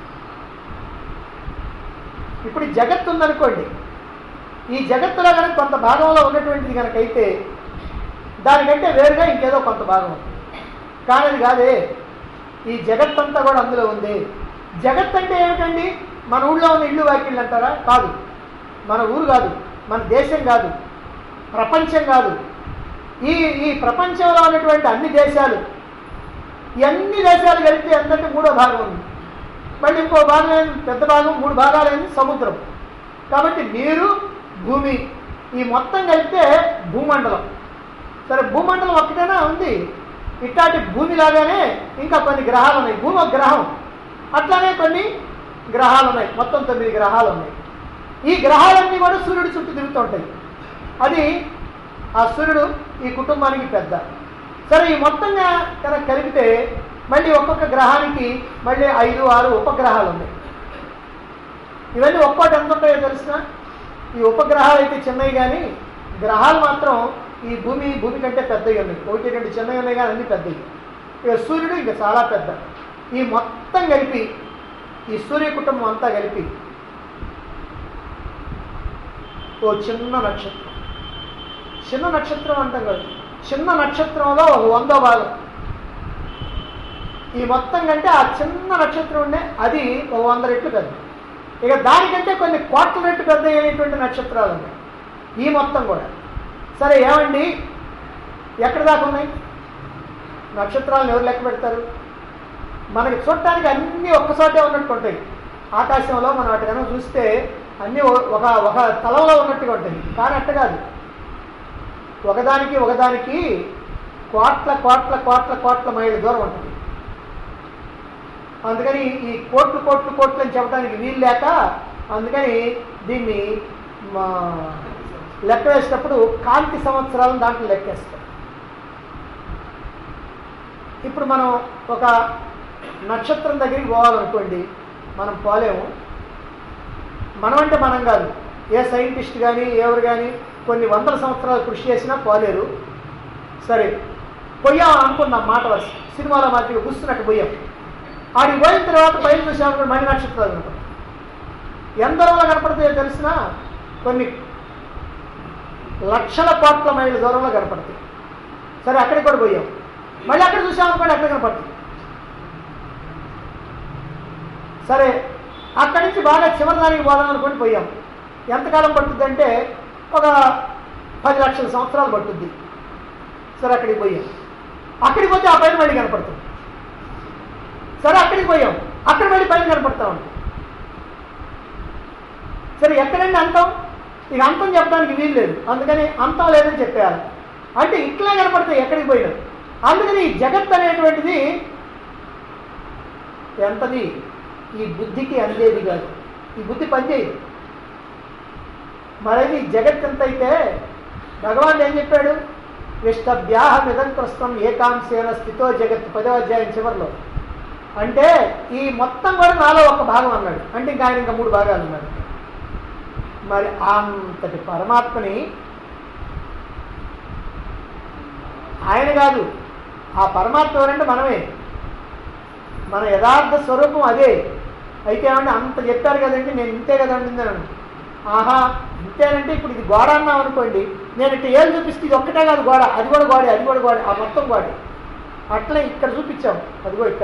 ఇప్పుడు ఈ జగత్తు ఉందనుకోండి ఈ జగత్తులో కనుక కొంత భాగంలో ఉన్నటువంటిది కనుక అయితే దానికంటే వేరుగా ఇంకేదో కొంత భాగం ఉంది కానీ అది కాదే ఈ జగత్తంతా కూడా అందులో ఉంది జగత్ అంటే ఏమిటండి మన ఊళ్ళో ఉన్న ఇల్లు వాకిళ్ళు అంటారా కాదు మన ఊరు కాదు మన దేశం కాదు ప్రపంచం కాదు ఈ ఈ ప్రపంచంలో ఉన్నటువంటి అన్ని దేశాలు ఈ అన్ని దేశాలు కలిపితే ఎంతంటే మూడో భాగం ఉంది మళ్ళీ ఇంకో భాగం ఏంది? పెద్ద భాగం మూడు భాగాలైంది సముద్రం కాబట్టి నీరు భూమి ఈ మొత్తం కలిపితే భూమండలం సరే భూమండలం ఒక్కటేనా ఉంది ఇట్లాంటి భూమి లాగానే ఇంకా కొన్ని గ్రహాలు ఉన్నాయి భూమి ఒక గ్రహం అట్లానే కొన్ని గ్రహాలు ఉన్నాయి మొత్తం తొమ్మిది గ్రహాలు ఉన్నాయి ఈ గ్రహాలన్నీ కూడా సూర్యుడి చుట్టూ తిరుగుతుంటాయి అది ఆ సూర్యుడు ఈ కుటుంబానికి పెద్ద సరే ఈ మొత్తంగా కనుక కలిపితే మళ్ళీ ఒక్కొక్క గ్రహానికి మళ్ళీ ఐదు ఆరు ఉపగ్రహాలు ఉన్నాయి ఇవన్నీ ఒక్కోటి ఎంత ఉంటాయో తెలిసిన ఈ ఉపగ్రహాలు అయితే చిన్నవి కానీ గ్రహాలు మాత్రం ఈ భూమి భూమి కంటే పెద్దవి ఉన్నాయి ఒకటి రెండు చిన్నవి ఉన్నాయి కానీ అన్ని పెద్దవి ఇక సూర్యుడు ఇంకా చాలా పెద్ద ఈ మొత్తం కలిపి ఈ సూర్య కుటుంబం అంతా కలిపి ఓ చిన్న నక్షత్రం చిన్న నక్షత్రం అంటాం కదా చిన్న నక్షత్రంలో ఒక వందో భాగం ఈ మొత్తం కంటే ఆ చిన్న నక్షత్రం ఉండే అది ఒక వంద రెట్లు పెద్ద ఇక దానికంటే కొన్ని కోట్ల రెట్లు పెద్ద అయినటువంటి నక్షత్రాలు ఉన్నాయి ఈ మొత్తం కూడా సరే ఏమండి ఎక్కడ దాకా ఉన్నాయి నక్షత్రాలను ఎవరు లెక్క పెడతారు మనకి చూడటానికి అన్నీ ఒక్కచోటే ఉన్నట్టు ఉంటాయి ఆకాశంలో మనం అటు కనుక చూస్తే అన్నీ ఒ- ఒక ఒక తలంలో ఉన్నట్టుగా ఉంటాయి కానీ అట్ట కాదు ఒకదానికి ఒకదానికి కోట్ల కోట్ల కోట్ల కోట్ల మైళ్ళ దూరం ఉంటుంది అందుకని ఈ కోట్లు కోట్లు కోట్లు అని చెప్పడానికి వీలు లేక అందుకని దీన్ని మా లెక్క వేసేటప్పుడు కాంతి సంవత్సరాలను దాంట్లో లెక్కేస్తాం ఇప్పుడు మనం ఒక నక్షత్రం దగ్గరికి పోవాలనుకోండి మనం పోలేము మనం అంటే మనం కాదు ఏ సైంటిస్ట్ కానీ ఎవరు కానీ కొన్ని వందల సంవత్సరాలు కృషి చేసినా పోలేరు సరే పోయాం అనుకున్నాం మాట వరుస సినిమాలో మాదిరిగా కూస్తున్నట్టు పోయాం ఆడికి పోయిన తర్వాత పైన చూసాము మణి నక్షత్రాలు కనపడతాయి ఎంత దూరంలో కనపడతాయో తెలిసిన కొన్ని లక్షల కోట్ల మైళ్ళ దూరంలో కనపడతాయి సరే అక్కడికి కూడా పోయాం మళ్ళీ అక్కడ చూసామనుకోండి అక్కడ కనపడుతుంది సరే అక్కడి నుంచి బాగా చివరి దానికి పోదాం అనుకొని పోయాం ఎంతకాలం పట్టుద్దంటే ఒక పది లక్షల సంవత్సరాలు పట్టుద్ది సరే అక్కడికి పోయాం అక్కడికి పోతే ఆ పైన మళ్ళీ కనపడుతుంది సరే అక్కడికి పోయాం అక్కడ మళ్ళీ పైన కనపడతా ఉంది సరే ఎక్కడండి అంతం ఇక అంతం చెప్పడానికి వీలు లేదు అందుకని అంతం లేదని చెప్పేయాలి అంటే ఇట్లా కనపడితే ఎక్కడికి పోయినా అందుకని ఈ జగత్ అనేటువంటిది ఎంతది ఈ బుద్ధికి అందేది కాదు ఈ బుద్ధి పనిచేయదు మరేది జగత్ ఎంత అయితే భగవాన్ ఏం చెప్పాడు విష్టభ్యాహ నిరంతరస్తం ఏకాంశేన స్థితో జగత్ పదో అధ్యాయం చివరిలో అంటే ఈ మొత్తం కూడా నాలో ఒక భాగం అన్నాడు అంటే ఇంకా ఆయన ఇంకా మూడు భాగాలు అన్నాడు మరి అంతటి పరమాత్మని ఆయన కాదు ఆ పరమాత్మ ఎవరంటే మనమే మన యథార్థ స్వరూపం అదే అయితే ఏమంటే అంత చెప్పారు కదండి నేను ఇంతే కదండి అన్నాను ఆహా ఇంతేనంటే ఇప్పుడు ఇది గోడ అన్నాం అనుకోండి నేను ఇట్లా ఏళ్ళు చూపిస్తే ఇది ఒక్కటే కాదు గోడ అది కూడా గోడే అది కూడా గోడే ఆ మొత్తం గోడే అట్లే ఇక్కడ చూపించాం అదిగో ఇక్కడ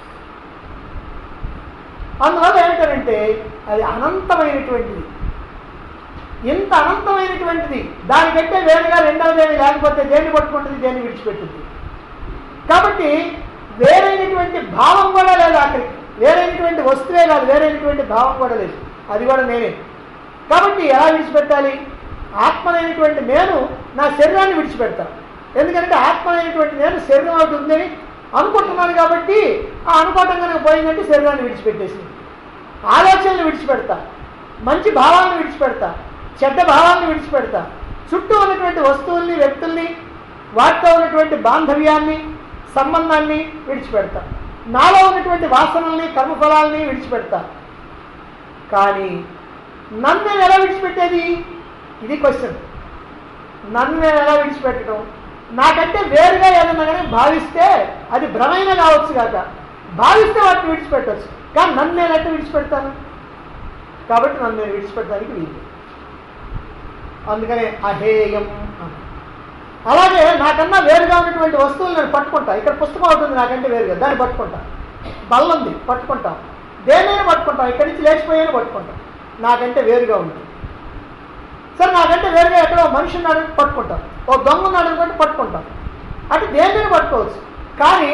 అందువల్ల ఏమిటంటే అది అనంతమైనటువంటిది ఇంత అనంతమైనటువంటిది దానికంటే వేరుగా రెండవదేమి లేకపోతే దేన్ని పట్టుకుంటుంది దేన్ని విడిచిపెట్టింది కాబట్టి వేరైనటువంటి భావం కూడా లేదు అక్కడికి వేరైనటువంటి వస్తువే కాదు వేరైనటువంటి భావం కూడా లేదు అది కూడా నేనే కాబట్టి ఎలా విడిచిపెట్టాలి ఆత్మనైనటువంటి నేను నా శరీరాన్ని విడిచిపెడతాను ఎందుకంటే ఆత్మనైనటువంటి నేను శరీరం ఒకటి ఉందని అనుకుంటున్నాను కాబట్టి ఆ అనుకోవటం కనుక పోయిందంటే శరీరాన్ని విడిచిపెట్టేసింది ఆలోచనలు విడిచిపెడతా మంచి భావాలను విడిచిపెడతా చెడ్డ భావాలను విడిచిపెడతా చుట్టూ ఉన్నటువంటి వస్తువుల్ని వ్యక్తుల్ని వాటితో ఉన్నటువంటి బాంధవ్యాన్ని సంబంధాన్ని విడిచిపెడతా నాలో ఉన్నటువంటి వాసనల్ని కర్మఫలాల్ని విడిచిపెడతా కానీ నన్ను నేను ఎలా విడిచిపెట్టేది ఇది క్వశ్చన్ నన్ను నేను ఎలా విడిచిపెట్టడం నాకంటే వేరుగా ఏదన్నా కానీ భావిస్తే అది భ్రమైన కావచ్చు కాక భావిస్తే వాటిని విడిచిపెట్టవచ్చు కానీ నన్ను నేను ఎట్లా విడిచిపెడతాను కాబట్టి నన్ను నేను విడిచిపెట్టడానికి వీలు అందుకనే అహేయం అన్న. అలాగే నాకన్నా వేరుగా ఉన్నటువంటి వస్తువులు నేను పట్టుకుంటా ఇక్కడ పుస్తకం అవుతుంది నాకంటే వేరుగా దాన్ని పట్టుకుంటా బల్ల ఉంది పట్టుకుంటాం దేనైనా పట్టుకుంటాం ఇక్కడి నుంచి లేచిపోయాను పట్టుకుంటాం నాకంటే వేరుగా ఉంటుంది సరే నాకంటే వేరుగా ఎక్కడో మనిషి ఉన్నాడు పట్టుకుంటాం ఓ దొంగ ఉన్నాడు అనుకుంటే పట్టుకుంటాం అంటే దేనిని పట్టుకోవచ్చు కానీ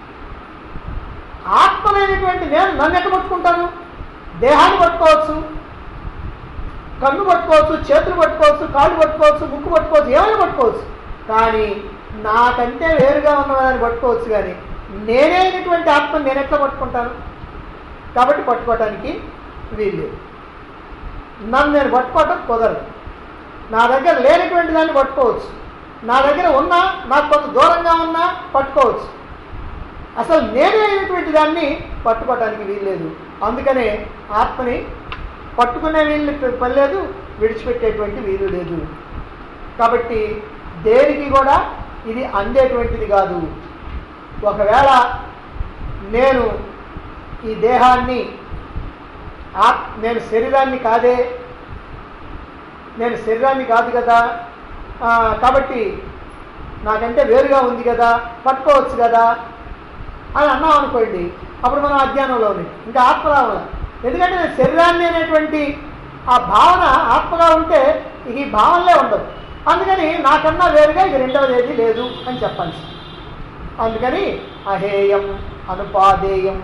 ఆత్మలైనటువంటి నేను నన్ను ఎట్లా పట్టుకుంటాను దేహాన్ని పట్టుకోవచ్చు కన్ను పట్టుకోవచ్చు చేతులు పట్టుకోవచ్చు కాళ్ళు పట్టుకోవచ్చు ముక్కు పట్టుకోవచ్చు ఏమైనా పట్టుకోవచ్చు కానీ నాకంటే వేరుగా ఉన్నదాన్ని పట్టుకోవచ్చు కానీ నేనే అయినటువంటి ఆత్మని నేను ఎట్లా పట్టుకుంటాను కాబట్టి పట్టుకోవటానికి వీలు లేదు నన్ను నేను పట్టుకోవటం కుదరదు నా దగ్గర లేనటువంటి దాన్ని పట్టుకోవచ్చు నా దగ్గర ఉన్నా నాకు కొంత దూరంగా ఉన్నా పట్టుకోవచ్చు అసలు నేనే అయినటువంటి దాన్ని పట్టుకోవటానికి వీల్లేదు అందుకనే ఆత్మని పట్టుకునే వీళ్ళు పని లేదు విడిచిపెట్టేటువంటి వీలు లేదు కాబట్టి దేనికి కూడా ఇది అందేటువంటిది కాదు ఒకవేళ నేను ఈ దేహాన్ని ఆత్ నేను శరీరాన్ని కాదే నేను శరీరాన్ని కాదు కదా ఆ, కాబట్టి నాకంటే వేరుగా ఉంది కదా పట్టుకోవచ్చు కదా అని అన్నాం అనుకోండి అప్పుడు మనం అజ్ఞానంలో ఉంది ఇంకా ఆత్మ రావాలి ఎందుకంటే నేను శరీరాన్ని అనేటువంటి ఆ భావన ఆత్మగా ఉంటే ఇక ఈ భావనలే ఉండదు అందుకని నాకన్నా వేరుగా ఇక రెండవది ఏది లేదు అని చెప్పాల్సి అందుకని అహేయం అనుపాదేయం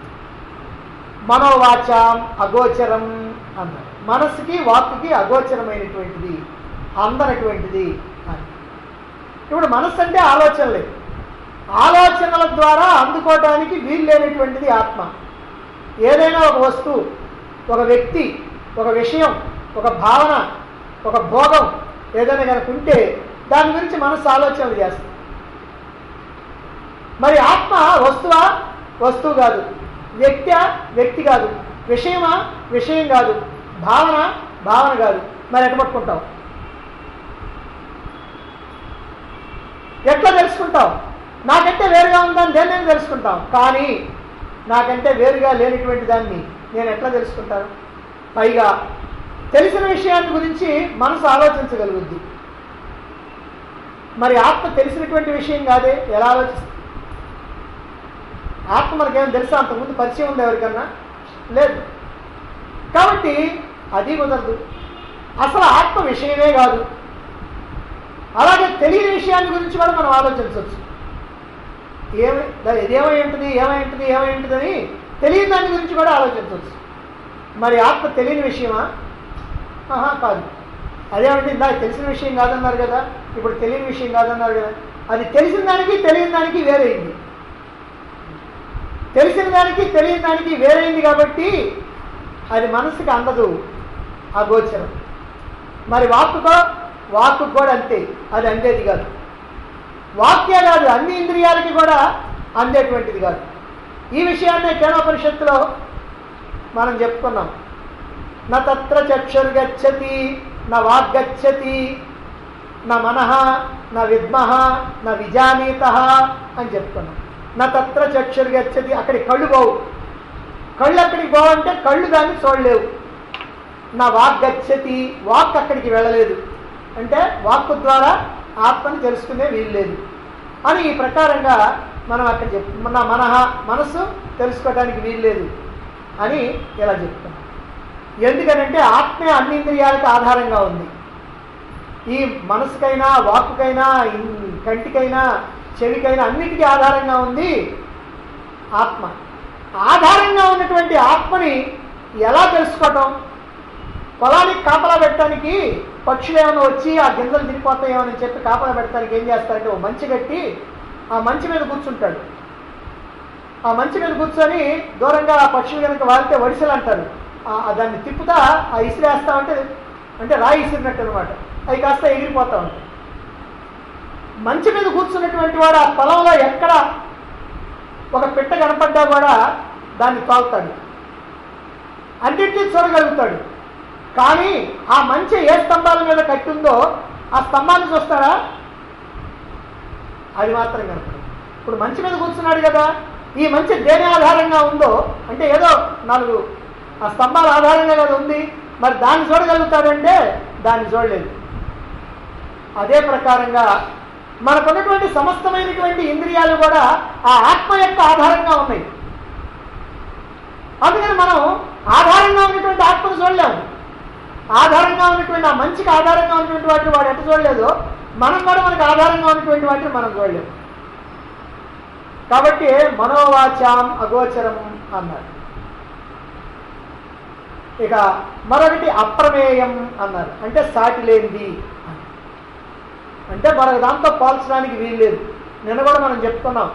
మనోవాచాం అగోచరం అన్నారు మనసుకి వాక్కుకి అగోచరమైనటువంటిది అందనటువంటిది అని ఇప్పుడు మనస్సు అంటే ఆలోచనలే ఆలోచనల ద్వారా అందుకోవటానికి వీలు లేనటువంటిది ఆత్మ ఏదైనా ఒక వస్తువు ఒక వ్యక్తి ఒక విషయం ఒక భావన ఒక భోగం ఏదైనా కనుక ఉంటే దాని గురించి మనస్సు ఆలోచనలు చేస్తుంది మరి ఆత్మ వస్తువా వస్తువు కాదు వ్యక్తి వ్యక్తి కాదు విషయమా విషయం కాదు భావన భావన కాదు మరి ఎట్ట పట్టుకుంటావు ఎట్లా తెలుసుకుంటావు నాకంటే వేరుగా ఉందని దేన్ని తెలుసుకుంటాం కానీ నాకంటే వేరుగా లేనటువంటి దాన్ని నేను ఎట్లా తెలుసుకుంటాను పైగా తెలిసిన విషయాన్ని గురించి మనసు ఆలోచించగలుగుద్ది మరి ఆత్మ తెలిసినటువంటి విషయం కాదే ఎలా ఆలోచిస్తుంది ఆత్మ మనకేం తెలుసా అంతకుముందు పరిచయం ఉంది ఎవరికన్నా లేదు కాబట్టి అది కుదరదు అసలు ఆత్మ విషయమే కాదు అలాగే తెలియని విషయాన్ని గురించి కూడా మనం ఆలోచించవచ్చు ఏమి దా- ఇదేమై ఉంటుంది ఏమై ఉంటుంది ఏమై ఉంటుందని తెలియని దాని గురించి కూడా ఆలోచించవచ్చు మరి ఆత్మ తెలియని విషయమా ఆహా కాదు అదేమంటే ఇందాక తెలిసిన విషయం కాదన్నారు కదా ఇప్పుడు తెలియని విషయం కాదన్నారు కదా అది తెలిసిన దానికి తెలియని దానికి వేరైంది తెలిసిన దానికి తెలియని దానికి వేరైంది కాబట్టి అది మనసుకి అందదు అగోచరం మరి వాక్కుతో వాక్కు కూడా అంతే అది అందేది కాదు వాక్యే కాదు అన్ని ఇంద్రియాలకి కూడా అందేటువంటిది కాదు ఈ విషయాన్నే కేనోపనిషత్తులో మనం చెప్పుకున్నాం నా తత్ర చక్షుర్గచ్చతి నా వాగ్గచ్చతి నా మనః నా విద్మహ నా విజానీత అని చెప్పుకున్నాం నా తత్ర చక్షుర్గచ్చతి అక్కడికి కళ్ళు పోవు కళ్ళు అక్కడికి పోవంటే కళ్ళు దాన్ని చూడలేవు నా వాక్ గచ్చతి వాక్ అక్కడికి వెళ్ళలేదు అంటే వాక్కు ద్వారా ఆత్మని తెలుసుకునే వీలు లేదు అని ఈ ప్రకారంగా మనం అక్కడ చెప్ నా మనహ మనస్సు తెలుసుకోవడానికి వీలు లేదు అని ఇలా చెప్తున్నాం ఎందుకనంటే ఆత్మే అన్ని ఇంద్రియాలకు ఆధారంగా ఉంది ఈ మనసుకైనా వాక్కుకైనా ఇన్- కంటికైనా చెవికైనా అన్నిటికీ ఆధారంగా ఉంది ఆత్మ ఆధారంగా ఉన్నటువంటి ఆత్మని ఎలా తెలుసుకోవటం పొలానికి కాపలా పెట్టడానికి పక్షులు ఏమైనా వచ్చి ఆ గింజలు తినిపోతాయేమని చెప్పి కాపలా పెట్టడానికి ఏం చేస్తారంటే ఓ మంచి కట్టి ఆ మంచి మీద కూర్చుంటాడు ఆ మంచి మీద కూర్చొని దూరంగా ఆ పక్షులు కనుక వాడితే వడిసెలు అంటారు ఆ- ఆ దాన్ని తిప్పుతా ఆ ఇసిరేస్తా ఉంటే అంటే రాయి ఇసిరినట్టు అనమాట అవి కాస్త ఎగిరిపోతా ఉంటాయి మంచి మీద కూర్చున్నటువంటి వాడు ఆ పొలంలో ఎక్కడ ఒక పిట్ట కనపడ్డా కూడా దాన్ని తోలుతాడు అన్నింటినీ చూడగలుగుతాడు కానీ ఆ మంచి ఏ స్తంభాల మీద కట్టిందో ఆ స్తంభాన్ని చూస్తారా అది మాత్రం కనపడదు ఇప్పుడు మంచి మీద కూర్చున్నాడు కదా ఈ మంచి దేని ఆధారంగా ఉందో అంటే ఏదో నాలుగు ఆ స్తంభాల ఆధారంగా కదా ఉంది మరి దాన్ని చూడగలుగుతాడంటే దాన్ని చూడలేదు అదే ప్రకారంగా మనకున్నటువంటి సమస్తమైనటువంటి ఇంద్రియాలు కూడా ఆ ఆత్మ యొక్క ఆధారంగా ఉన్నాయి అందుకని మనం ఆధారంగా ఉన్నటువంటి ఆత్మను చూడలేము ఆధారంగా ఉన్నటువంటి ఆ మంచికి ఆధారంగా ఉన్నటువంటి వాటిని వాడు ఎట్ట చూడలేదు మనం కూడా మనకు ఆధారంగా ఉన్నటువంటి వాటిని మనం చూడలేము కాబట్టి మనోవాచాం అగోచరం అన్నారు ఇక మరొకటి అప్రమేయం అన్నారు అంటే సాటి లేనిది అని. అంటే మరొక దాంతో పోల్చడానికి వీలు లేదు నిన్న కూడా మనం చెప్పుకున్నాం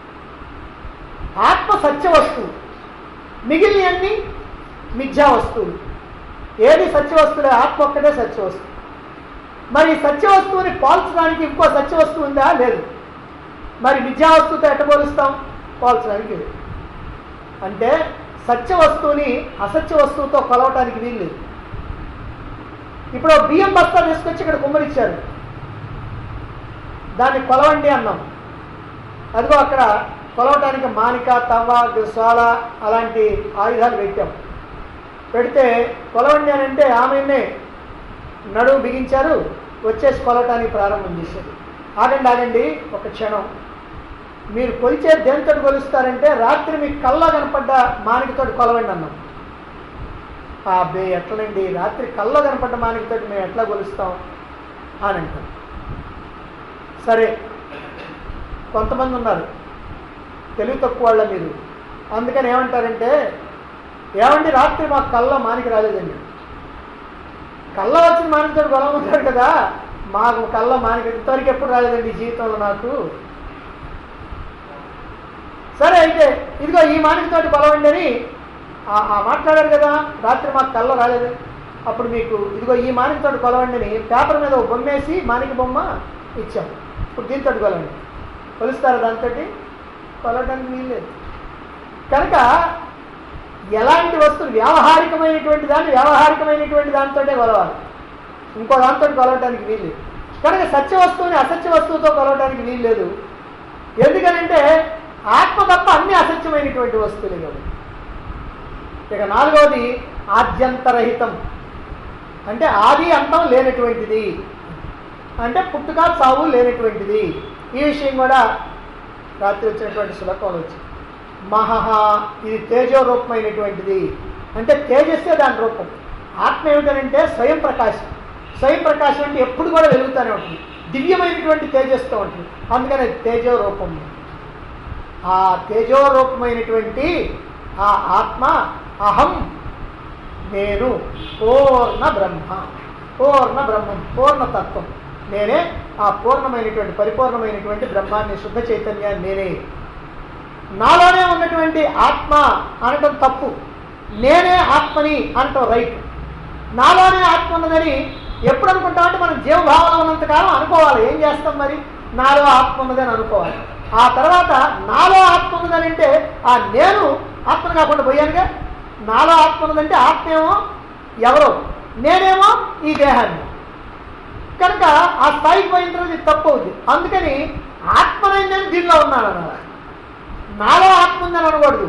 ఆత్మ సత్య వస్తువు మిగిలినవన్నీ మిథ్యా వస్తువులు ఏది సత్య వస్తువులే ఆత్మ ఒక్కటే సత్య వస్తువు మరి ఈ సత్య వస్తువుని పోల్చడానికి ఇంకో సత్య వస్తువు ఉందా లేదు మరి మిథ్యా వస్తువుతో ఎట్ట పోలుస్తాం పోల్చడానికి లేదు అంటే సత్య వస్తువుని అసత్య వస్తువుతో కొలవటానికి వీలు లేదు ఇప్పుడు ఓ బియ్యం బస్తా తీసుకొచ్చి ఇక్కడ కుమ్మరిచ్చారు దాన్ని కొలవండి అన్నాం అదిగో అక్కడ కొలవటానికి మానిక తవ్వ సోల అలాంటి ఆయుధాలు పెట్టాం పెడితే కొలవండి అని అంటే ఆమెనే నడుము బిగించారు వచ్చేసి కొలవటానికి ప్రారంభం చేశారు ఆగండి ఆగండి ఒక క్షణం మీరు కొలిచే దేనితో కొలుస్తారంటే రాత్రి మీకు కల్లా కనపడ్డ మానికతోటి కొలవండి అన్నాం ఆ అబ్బే ఎట్లండి రాత్రి కల్లో కనపడ్డ మానికతోటి మేము ఎట్లా కొలుస్తాం అని అంటాం సరే కొంతమంది ఉన్నారు తెలివి తక్కువ వాళ్ళ మీరు అందుకని ఏమంటారంటే ఏమండి రాత్రి మాకు కళ్ళ మానికి రాలేదండి కళ్ళ వచ్చిన మానికతో గొడవమంటారు కదా మాకు కళ్ళ మానిక ఇంతవరకు ఎప్పుడు రాలేదండి ఈ జీవితంలో నాకు సరే అయితే ఇదిగో ఈ మానికతోటి కొలవండి అని ఆ- ఆ మాట్లాడారు కదా రాత్రి మాకు కళ్ళ రాలేదు అప్పుడు మీకు ఇదిగో ఈ మానికతోటి కొలవండి అని పేపర్ మీద ఒక బొమ్మ వేసి మానిక బొమ్మ ఇచ్చాం ఇప్పుడు దీంతో కొలవండి కొలుస్తారా దాంతో కొలవడానికి వీల్లేదు కనుక ఎలాంటి వస్తువులు వ్యావహారికమైనటువంటి దాన్ని వ్యావహారికమైనటువంటి దాంతోటే కొలవాలి ఇంకో దాంతో కొలవడానికి వీల్లేదు కనుక సత్య వస్తువుని అసత్య వస్తువుతో కొలవడానికి వీల్లేదు ఎందుకనంటే ఆత్మ తప్ప అన్ని అసత్యమైనటువంటి వస్తువులే కదా ఇక నాలుగవది ఆద్యంతరహితం అంటే ఆది అంతం లేనటువంటిది అంటే పుట్టుక చావు లేనటువంటిది ఈ విషయం కూడా రాత్రి వచ్చినటువంటి శ్లోకంలో వచ్చింది మహహ ఇది తేజో రూపమైనటువంటిది అంటే తేజస్సే దాని రూపం ఆత్మ ఏమిటనంటే స్వయం ప్రకాశం స్వయం ప్రకాశం అంటే ఎప్పుడు కూడా వెలుగుతూనే ఉంటుంది దివ్యమైనటువంటి తేజస్తో ఉంటుంది అందుకని అది తేజో రూపం ఆ తేజో రూపమైనటువంటి ఆ ఆత్మ అహం నేను పూర్ణ బ్రహ్మ పూర్ణ బ్రహ్మం పూర్ణతత్వం నేనే ఆ పూర్ణమైనటువంటి పరిపూర్ణమైనటువంటి బ్రహ్మాన్ని శుద్ధ చైతన్యాన్ని నేనే నాలోనే ఉన్నటువంటి ఆత్మ అనటం తప్పు నేనే ఆత్మని అనటం రైట్ నాలోనే ఆత్మ ఉన్నదని ఎప్పుడు అనుకుంటామంటే మనం జీవభావన ఉన్నంతకాలం అనుకోవాలి ఏం చేస్తాం మరి నాలో ఆత్మ ఉన్నదని అనుకోవాలి ఆ తర్వాత నాలో ఆత్మ ఉన్నదని అంటే ఆ నేను ఆత్మను కాకుండా పోయానుగా నాలో ఆత్మ ఉన్నదంటే ఆత్మ ఏమో ఎవరో నేనేమో ఈ దేహాన్ని కనుక ఆ స్థాయికి పోయిన తర్వాత ఇది తప్పు అవుద్ది అందుకని ఆత్మనైన నేను దీనిలో ఉన్నాను అన్నారు నాలో ఆత్మ ఉందని అనకూడదు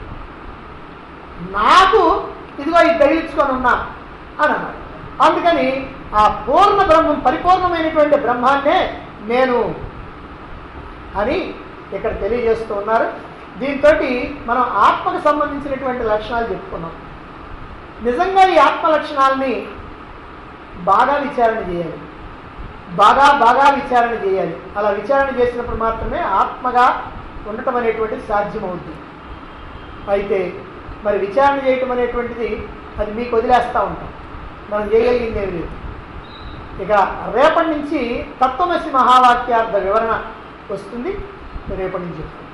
నాకు ఇదిగో ఇది తగిలించుకొని ఉన్నా అని అన్నాడు అందుకని ఆ పూర్ణ బ్రహ్మం పరిపూర్ణమైనటువంటి బ్రహ్మాన్నే నేను అని ఇక్కడ తెలియజేస్తూ ఉన్నారు దీంతో మనం ఆత్మకు సంబంధించినటువంటి లక్షణాలు చెప్పుకున్నాం నిజంగా ఈ ఆత్మ లక్షణాలని బాగా విచారణ చేయాలి బాగా బాగా విచారణ చేయాలి అలా విచారణ చేసినప్పుడు మాత్రమే ఆత్మగా ఉండటం అనేటువంటిది సాధ్యమవుతుంది అయితే మరి విచారణ చేయటం అనేటువంటిది అది మీకు వదిలేస్తూ ఉంటాం మనం చేయగలిగింది ఏమి లేదు ఇక రేపటి నుంచి తత్వమసి మహావాక్యార్థ వివరణ వస్తుంది రేపటి నుంచి చెప్తాం